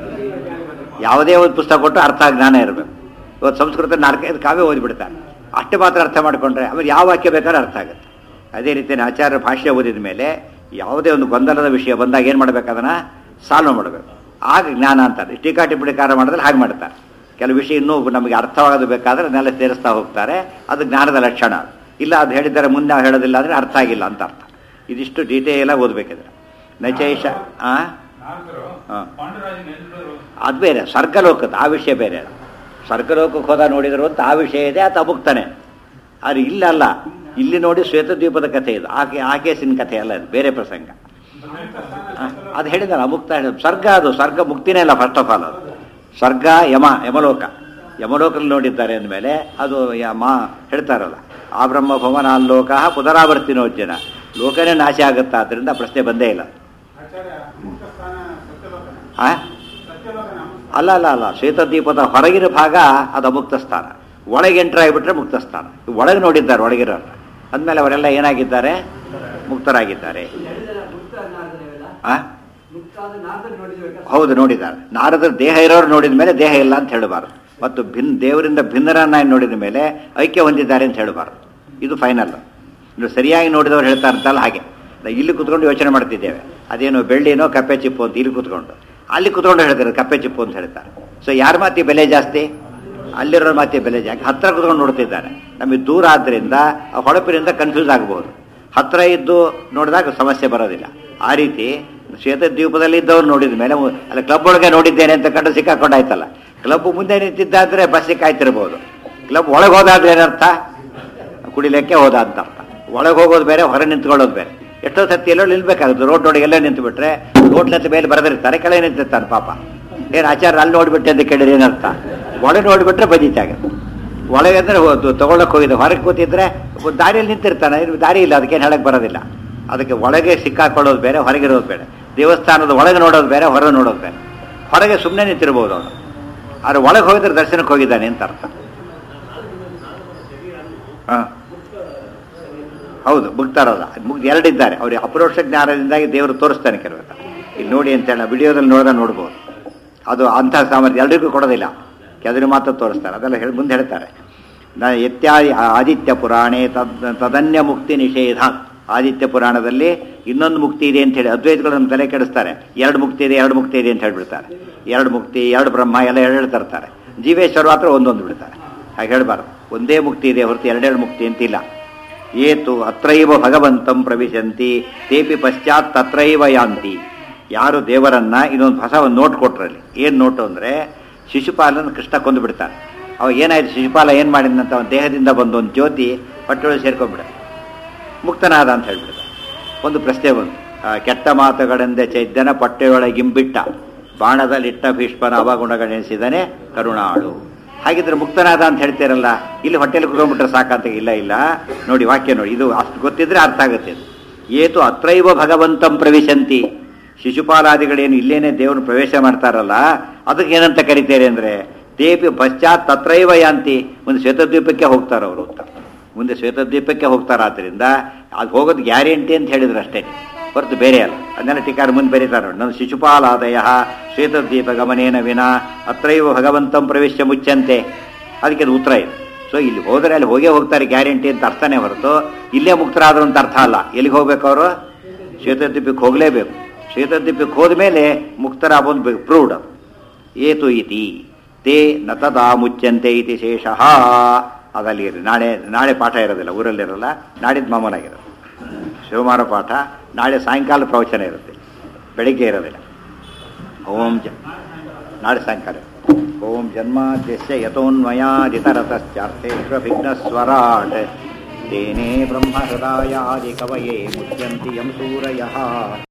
ಯಾವುದೇ ಒಂದು ಪುಸ್ತಕ ಕೊಟ್ಟು ಅರ್ಥ ಜ್ಞಾನ ಇರಬೇಕು ಇವತ್ತು ಸಂಸ್ಕೃತ ನಾಲ್ಕೈದು ಕಾವ್ಯ ಓದಿಬಿಡ್ತಾನೆ ಅಷ್ಟು ಮಾತ್ರ ಅರ್ಥ ಮಾಡ್ಕೊಂಡ್ರೆ ಆಮೇಲೆ ಯಾವ ವಾಕ್ಯ ಬೇಕಾದ್ರೆ ಅರ್ಥ ಆಗುತ್ತೆ ಅದೇ ರೀತಿ ಆಚಾರ್ಯ ಭಾಷ್ಯ ಓದಿದ ಮೇಲೆ ಯಾವುದೇ ಒಂದು ಗೊಂದಲದ ವಿಷಯ ಬಂದಾಗ ಏನು ಮಾಡ್ಬೇಕು ಅದನ್ನು ಸಾಲ್ವ್ ಮಾಡಬೇಕು ಆಗ ಜ್ಞಾನ ಅಂತಾರೆ ಟೀಕಾ ಟಿಪ್ಪಣಿಕಾರ ಮಾಡಿದ್ರೆ ಹಾಗೆ ಮಾಡ್ತಾರೆ ಕೆಲವು ವಿಷಯ ಇನ್ನೂ ನಮಗೆ ಅರ್ಥವಾಗದು ಬೇಕಾದ್ರೆ ಅದನ್ನೆಲ್ಲ ಸೇರಿಸ್ತಾ ಹೋಗ್ತಾರೆ ಅದು ಜ್ಞಾನದ ಲಕ್ಷಣ ಇಲ್ಲ ಅದು ಹೇಳಿದ್ದಾರೆ ಮುಂದೆ ನಾವು ಹೇಳೋದಿಲ್ಲ ಅಂದರೆ ಅರ್ಥ ಆಗಿಲ್ಲ ಅಂತ ಅರ್ಥ ಇದಿಷ್ಟು ಡೀಟೇಲಾಗಿ ಓದಬೇಕಿದ್ರೆ ನಚೇಶ ಆ ನಾಲ್ಕರು ಹಾ. ಪಾಂಡುರಾಜನ ಎದುರು ಅದು ಬೇರೆ ಸ್ವರ್ಗಲೋಕದ ಆ ವಿಷಯ ಬೇರೆ ಅದು. ಸ್ವರ್ಗಲೋಕಕ್ಕೆ ಹೋದ ನೋಡಿದ್ರು ಅಂತ ಆ ವಿಷಯ ಇದೆ ಆತ ಮುಕ್ತಾನೆ ಅದು ಇಲ್ಲ ಅಲ್ಲ ಇಲ್ಲಿ ನೋಡಿ ಶ್ವೇತದ್ವೀಪದ ಕಥೆ ಇದು ಆಕೆ ಆ ಕೇಸಿನ ಕಥೆ ಅಲ್ಲ ಅದು ಬೇರೆ ಪ್ರಸಂಗ ಆ, ಅದು ಹೇಳಿದಲ್ಲ ಅಮುಕ್ತ ಹೇಳಿದ ಸ್ವರ್ಗ ಅದು ಸ್ವರ್ಗ ಮುಕ್ತಿನೇ ಇಲ್ಲ ಫಸ್ಟ್ ಆಫ್ ಆಲ್ ಅದು ಸ್ವರ್ಗ ಯಮ ಯಮಲೋಕ ಯಮಲೋಕಲ್ಲಿ ನೋಡಿದ್ದಾರೆ ಅಂದಮೇಲೆ ಅದು ಯಮ ಹೇಳ್ತಾರಲ್ಲ ಆ ಬ್ರಹ್ಮ ಭವನ ಲೋಕ ಪುನರಾವರ್ತಿನೋಜ್ಜನ ಲೋಕನೇ ನಾಶ ಆಗುತ್ತಾ ಅದರಿಂದ ಪ್ರಶ್ನೆ ಬಂದೇ ಇಲ್ಲ ಆಚಾರ್ಯ ಮುಕ್ತ ಸ್ಥಾನ ಸತ್ಯಲೋಕನ ಆ ಸತ್ಯಲೋಕನ ಅಲ್ಲ ಅಲ್ಲ ಅಲ್ಲ ಶ್ವೇತದ್ವೀಪದ ಹೊರಗಿನ ಭಾಗ ಅದು ಅಮುಕ್ತ ಸ್ಥಾನ ಒಳಗೆ ಎಂಟ್ರ್ ಆಗಿಬಿಟ್ರೆ ಮುಕ್ತ ಸ್ಥಾನ ಒಳಗೆ ನೋಡಿದ್ದಾರೆ ಒಳಗಿರೋರು ಅಂದಮೇಲೆ ಅವರೆಲ್ಲ ಏನಾಗಿದ್ದಾರೆ ಮುಕ್ತರಾಗಿದ್ದಾರೆ ಆ? ಹೌದು ನೋಡಿದ್ದಾರೆ ನಾರದ್ರ ದೇಹ ಇರೋರು ನೋಡಿದ ಮೇಲೆ ದೇಹ ಇಲ್ಲ ಅಂತ ಹೇಳಬಾರ್ದು ಮತ್ತು ಭಿನ್ ದೇವರಿಂದ ಭಿನ್ನರನ್ನ ನೋಡಿದ ಮೇಲೆ ಐಕ್ಯ ಹೊಂದಿದ್ದಾರೆ ಅಂತ ಹೇಳಬಾರ್ದು ಇದು ಫೈನಲ್ ಇನ್ನು ಸರಿಯಾಗಿ ನೋಡಿದವ್ರು ಹೇಳ್ತಾ ಇರ್ತಲ್ಲ ಹಾಗೆ ನಾವು ಇಲ್ಲಿ ಕುತ್ಕೊಂಡು ಯೋಚನೆ ಮಾಡ್ತಿದ್ದೇವೆ ಅದೇನು ಬೆಳ್ಳಿನೋ ಕಪ್ಪೆ ಚಿಪ್ಪು ಅಂತ ಇಲ್ಲಿ ಕುತ್ಕೊಂಡು ಅಲ್ಲಿ ಕುತ್ಕೊಂಡು ಹೇಳ್ತಾರೆ ಕಪ್ಪೆ ಚಿಪ್ಪು ಅಂತ ಹೇಳ್ತಾರೆ ಸೊ ಯಾರ ಮಾತಿ ಬೆಲೆ ಜಾಸ್ತಿ ಅಲ್ಲಿರೋ ಮಾತಿ ಬೆಲೆ ಜಾಸ್ತಿ ಹತ್ರ ಕುತ್ಕೊಂಡು ನೋಡ್ತಿದ್ದಾನೆ ನಮಗೆ ದೂರ ಆದ್ದರಿಂದ ಆ ಹೊಳಪಿನಿಂದ ಕನ್ಫ್ಯೂಸ್ ಆಗಬಹುದು ಹತ್ರ ಇದ್ದು ನೋಡಿದಾಗ ಸಮಸ್ಯೆ ಬರೋದಿಲ್ಲ ಆ ರೀತಿ ಶ್ವೇತದ್ವೀಪದಲ್ಲಿ ಇದ್ದವ್ರು ನೋಡಿದ ಮೇಲೆ ಮು- ಅಲ್ಲ ಕ್ಲಬ್ ಒಳಗೆ ನೋಡಿದ್ದೇನೆ ಅಂತ ಕಂಡು ಸಿಕ್ಕಾಕೊಂಡಾಯ್ತಲ್ಲ ಕ್ಲಬ್ ಮುಂದೆ ನಿಂತಿದ್ದಾದ್ರೆ ಬಸ್ಸಿಗೆ ಕಾಯ್ತಿರ್ಬೋದು ಕ್ಲಬ್ ಒಳಗೆ ಹೋದಾದ್ರೆ ಏನರ್ಥ ಕುಡಿಲಿಕ್ಕೆ ಹೋದ ಅಂತ ಅರ್ಥ ಒಳಗೆ ಹೋಗೋದು ಬೇರೆ ಹೊರ ನಿಂತ್ಕೊಳ್ಳೋದು ಬೇರೆ ಎಷ್ಟೋ ಸತಿ ಎಲ್ಲೋ ನಿಲ್ಬೇಕಾಗುತ್ತೆ ರೋಡ್ ನೋಡಿ ಎಲ್ಲೇ ನಿಂತು ಬಿಟ್ರೆ ರೋಡ್ ಲತ್ತ ಮೇಲೆ ಬರೆದಿರ್ತಾರೆ ಕೆಳಗೆ ನಿಂತಿರ್ತಾನೆ ಪಾಪ ಏನು ಆಚಾರ ಅಲ್ಲಿ ನೋಡ್ಬಿಟ್ಟೆ ಅಂತ ಕೇಳಿದ್ರೆ ಏನರ್ಥ ಒಳಗೆ ನೋಡಿಬಿಟ್ರೆ ಬದೀತಾಗುತ್ತೆ ಒಳಗೆ ಅಂದ್ರೆ ಹೋದ್ದು ತಗೊಳಕ್ ಹೋಗಿದ್ದೆ ಹೊರಗೆ ಕೂತಿದ್ರೆ ಒಬ್ಬ ದಾರಿಯಲ್ಲಿ ನಿಂತಿರ್ತಾನೆ ಇದು ದಾರಿ ಇಲ್ಲ ಅದಕ್ಕೇನು ಹೇಳಕ್ ಬರೋದಿಲ್ಲ ಅದಕ್ಕೆ ಒಳಗೆ ಸಿಕ್ಕಾಕೊಳ್ಳೋದು ಬೇರೆ ಹೊರಗಿರೋದು ಬೇರೆ ದೇವಸ್ಥಾನದ ಒಳಗೆ ನೋಡೋದು ಬೇರೆ ಹೊರಗೆ ನೋಡೋದು ಬೇರೆ ಹೊರಗೆ ಸುಮ್ಮನೆ ನಿಂತಿರ್ಬೋದು ಅವನು ಆದ್ರೆ ಒಳಗೆ ಹೋಗಿದ್ರೆ ದರ್ಶನಕ್ಕೆ ಹೋಗಿದ್ದಾನೆ ಅಂತ ಅರ್ಥ ಹಾಂ ಹೌದು ಮುಗ್ತಾರಲ್ಲ ಮುಗ್ದು ಎರಡಿದ್ದಾರೆ ಅವ್ರಿಗೆ ಅಪರೋಕ್ಷ ಜ್ಞಾನದಿಂದಾಗಿ ದೇವರು ತೋರಿಸ್ತಾನೆ ಕೆಲವು ಇಲ್ಲಿ ನೋಡಿ ಅಂತ ಹೇಳಿ ವಿಡಿಯೋದಲ್ಲಿ ನೋಡಿದ್ರೆ ನೋಡ್ಬೋದು ಅದು ಅಂತಹ ಸಾಮರ್ಥ್ಯ ಎಲ್ರಿಗೂ ಕೊಡೋದಿಲ್ಲ ಕೆಲವರು ಮಾತ್ರ ತೋರಿಸ್ತಾರೆ ಅದೆಲ್ಲ ಹೇಳಿ ಮುಂದೆ ಹೇಳ್ತಾರೆ ನ ಇತ್ಯಾದಿ ಆದಿತ್ಯ ಪುರಾಣೆ ತದ್ ತದನ್ಯ ಮುಕ್ತಿ ನಿಷೇಧ ಆದಿತ್ಯ ಪುರಾಣದಲ್ಲಿ ಇನ್ನೊಂದು ಮುಕ್ತಿ ಇದೆ ಅಂತ ಹೇಳಿ ಅದ್ವೈತಗಳು ನಮ್ಮ ತಲೆ ಕೆಡಿಸ್ತಾರೆ ಎರಡು ಮುಕ್ತಿ ಇದೆ ಎರಡು ಮುಕ್ತಿ ಇದೆ ಅಂತ ಹೇಳ್ಬಿಡ್ತಾರೆ ಎರಡು ಮುಕ್ತಿ ಎರಡು ಬ್ರಹ್ಮ ಎಲ್ಲ ಎರಡು ಹೇಳ್ತಿರ್ತಾರೆ ಜೀವೇಶ್ವರ ಮಾತ್ರ ಒಂದೊಂದು ಬಿಡ್ತಾರೆ ಹಾಗೆ ಹೇಳ್ಬಾರ್ದು ಒಂದೇ ಮುಕ್ತಿ ಇದೆ ಹೊರತು ಎರಡೆರಡು ಮುಕ್ತಿ ಅಂತಿಲ್ಲ ಏತು ಅತ್ರೈವ ಭಗವಂತಂ ಪ್ರವಿಶಂತಿ ತೇಪಿ ಪಶ್ಚಾತ್ ತತ್ರೈವ ಯಾಂತಿ ಯಾರು ದೇವರನ್ನ ಇನ್ನೊಂದು ಹೊಸ ಒಂದು ನೋಟ್ ಕೊಟ್ರಲ್ಲಿ ಏನು ನೋಟು ಅಂದರೆ ಶಿಶುಪಾಲನ ಕೃಷ್ಣ ಕೊಂದು ಬಿಡ್ತಾನೆ ಅವ ಏನಾಯ್ತು ಶಿಶುಪಾಲ ಏನು ಮಾಡಿದಂತ ಅವನ ದೇಹದಿಂದ ಬಂದು ಒಂದು ಜ್ಯೋತಿ ಹೊಟ್ಟೆಯೊಳಗೆ ಸೇರ್ಕೊಂಡ್ಬಿಡ ಮುಕ್ತನಾದ ಅಂತ ಹೇಳ್ಬಿಡ್ತಾನೆ ಒಂದು ಪ್ರಶ್ನೆ ಬಂತು ಆ, ಕೆಟ್ಟ ಮಾತುಗಳಿಂದ ಚೈದ್ಯನ ಪಟ್ಟೆಯೊಳಗಿಂಬಿಟ್ಟ ಬಾಣದಲ್ಲಿಟ್ಟ ಭೀಷ್ಮನ ಅವಗುಣಗಣಿಸಿದನೆ ಕರುಣಾಳು ಹಾಗಿದ್ರೆ ಮುಕ್ತನಾದ ಅಂತ ಹೇಳ್ತೀರಲ್ಲ ಇಲ್ಲಿ ಹೊಟ್ಟೆಲಿ ಕುತ್ಕೊಂಡ್ಬಿಟ್ರೆ ಸಾಕಂತ ಇಲ್ಲ ಇಲ್ಲ ನೋಡಿ ವಾಕ್ಯ ನೋಡಿ ಇದು ಅಷ್ಟು ಗೊತ್ತಿದ್ರೆ ಅರ್ಥ ಆಗುತ್ತೆ ಇದು. ಏತು ಅತ್ರೈವ ಭಗವಂತಂ ಪ್ರವಿಶಂತಿ ಶಿಶುಪಾಲಾದಿಗಳೇನು ಇಲ್ಲೇನೆ ದೇವರು ಪ್ರವೇಶ ಮಾಡ್ತಾರಲ್ಲ ಅದಕ್ಕೆ ಏನಂತ ಕರಿತೇವೆ ಅಂದ್ರೆ ದೇಪಿ ಪಶ್ಚಾತ್ ತತ್ರೈವ ಯಾಂತಿ ಒಂದು ಶ್ವೇತದ್ವೀಪಕ್ಕೆ ಹೋಗ್ತಾರೆ ಅವರು ಅಂತ ಮುಂದೆ ಶ್ವೇತದ್ವೀಪಕ್ಕೆ ಹೋಗ್ತಾರೆ ಆದ್ದರಿಂದ ಅದು ಹೋಗೋದು ಗ್ಯಾರಂಟಿ ಅಂತ ಹೇಳಿದ್ರು ಅಷ್ಟೇ ಹೊರತು ಬೇರೆ ಅಲ್ಲ ಅದನ್ನೆಲ್ಲ ಟೀಕಾರ ಮುಂದೆ ಬರೀತಾರೆ ನೋಡಿ ನನ್ನ ಶಿಶುಪಾಲಾದಯ ಶ್ವೇತದ್ವೀಪ ಗಮನೇನ ವಿನ ಅತ್ರೈವ ಭಗವಂತಂ ಪ್ರವೇಶ ಮುಚ್ಚಂತೆ ಅದಕ್ಕೆ ಅದು ಉತ್ತರ ಇದೆ ಸೊ ಇಲ್ಲಿ ಹೋದರೆ ಅಲ್ಲಿ ಹೋಗೇ ಹೋಗ್ತಾರೆ ಗ್ಯಾರಂಟಿ ಅಂತ ಅರ್ಥನೇ ಹೊರತು ಇಲ್ಲೇ ಮುಕ್ತರಾದ್ರು ಅಂತ ಅರ್ಥ ಅಲ್ಲ ಎಲ್ಲಿಗೆ ಹೋಗ್ಬೇಕು ಅವರು ಶ್ವೇತದ್ವೀಪಕ್ಕೆ ಹೋಗಲೇಬೇಕು ಶ್ವೇತದ್ವೀಪಕ್ಕೆ ಹೋದ ಮೇಲೆ ಮುಕ್ತರಾಗೋದು ಪ್ರೂವ್ಡ್ ಅದು ಏತು ಇತಿ ತೇ ನ ತದಾ ಮುಚ್ಚಂತೆ ಇತಿ ಶೇಷಃ ಅದಲ್ಲಿ ಇರಿ ನಾಳೆ ನಾಳೆ ಪಾಠ ಇರೋದಿಲ್ಲ ಊರಲ್ಲಿರಲ್ಲ ನಾಡಿದ್ದು ಮಾಮೂಲಾಗಿರೋದು ಶಿವಮಾರ ಪಾಠ ನಾಳೆ ಸಾಯಂಕಾಲ ಪ್ರವಚನ ಇರುತ್ತೆ ಬೆಳಿಗ್ಗೆ ಇರೋದಿಲ್ಲ ಓಂ ಜ ನಾಳೆ ಸಾಯಂಕಾಲ ಓಂ ಜನ್ಮಾದ್ಯಸ್ಯ ಯತೋನ್ಮಯಾದಿತರತಶ್ಚಾರ್ಥೇಷ್ವಭಿಘ್ನಸ್ವರಾಟ್ ತೇನೇ ಬ್ರಹ್ಮ ಹೃದಯಾದಿ ಕವಯೇ ಮುಚ್ಯಂತಿ ಯಂ ಸೂರಯಃ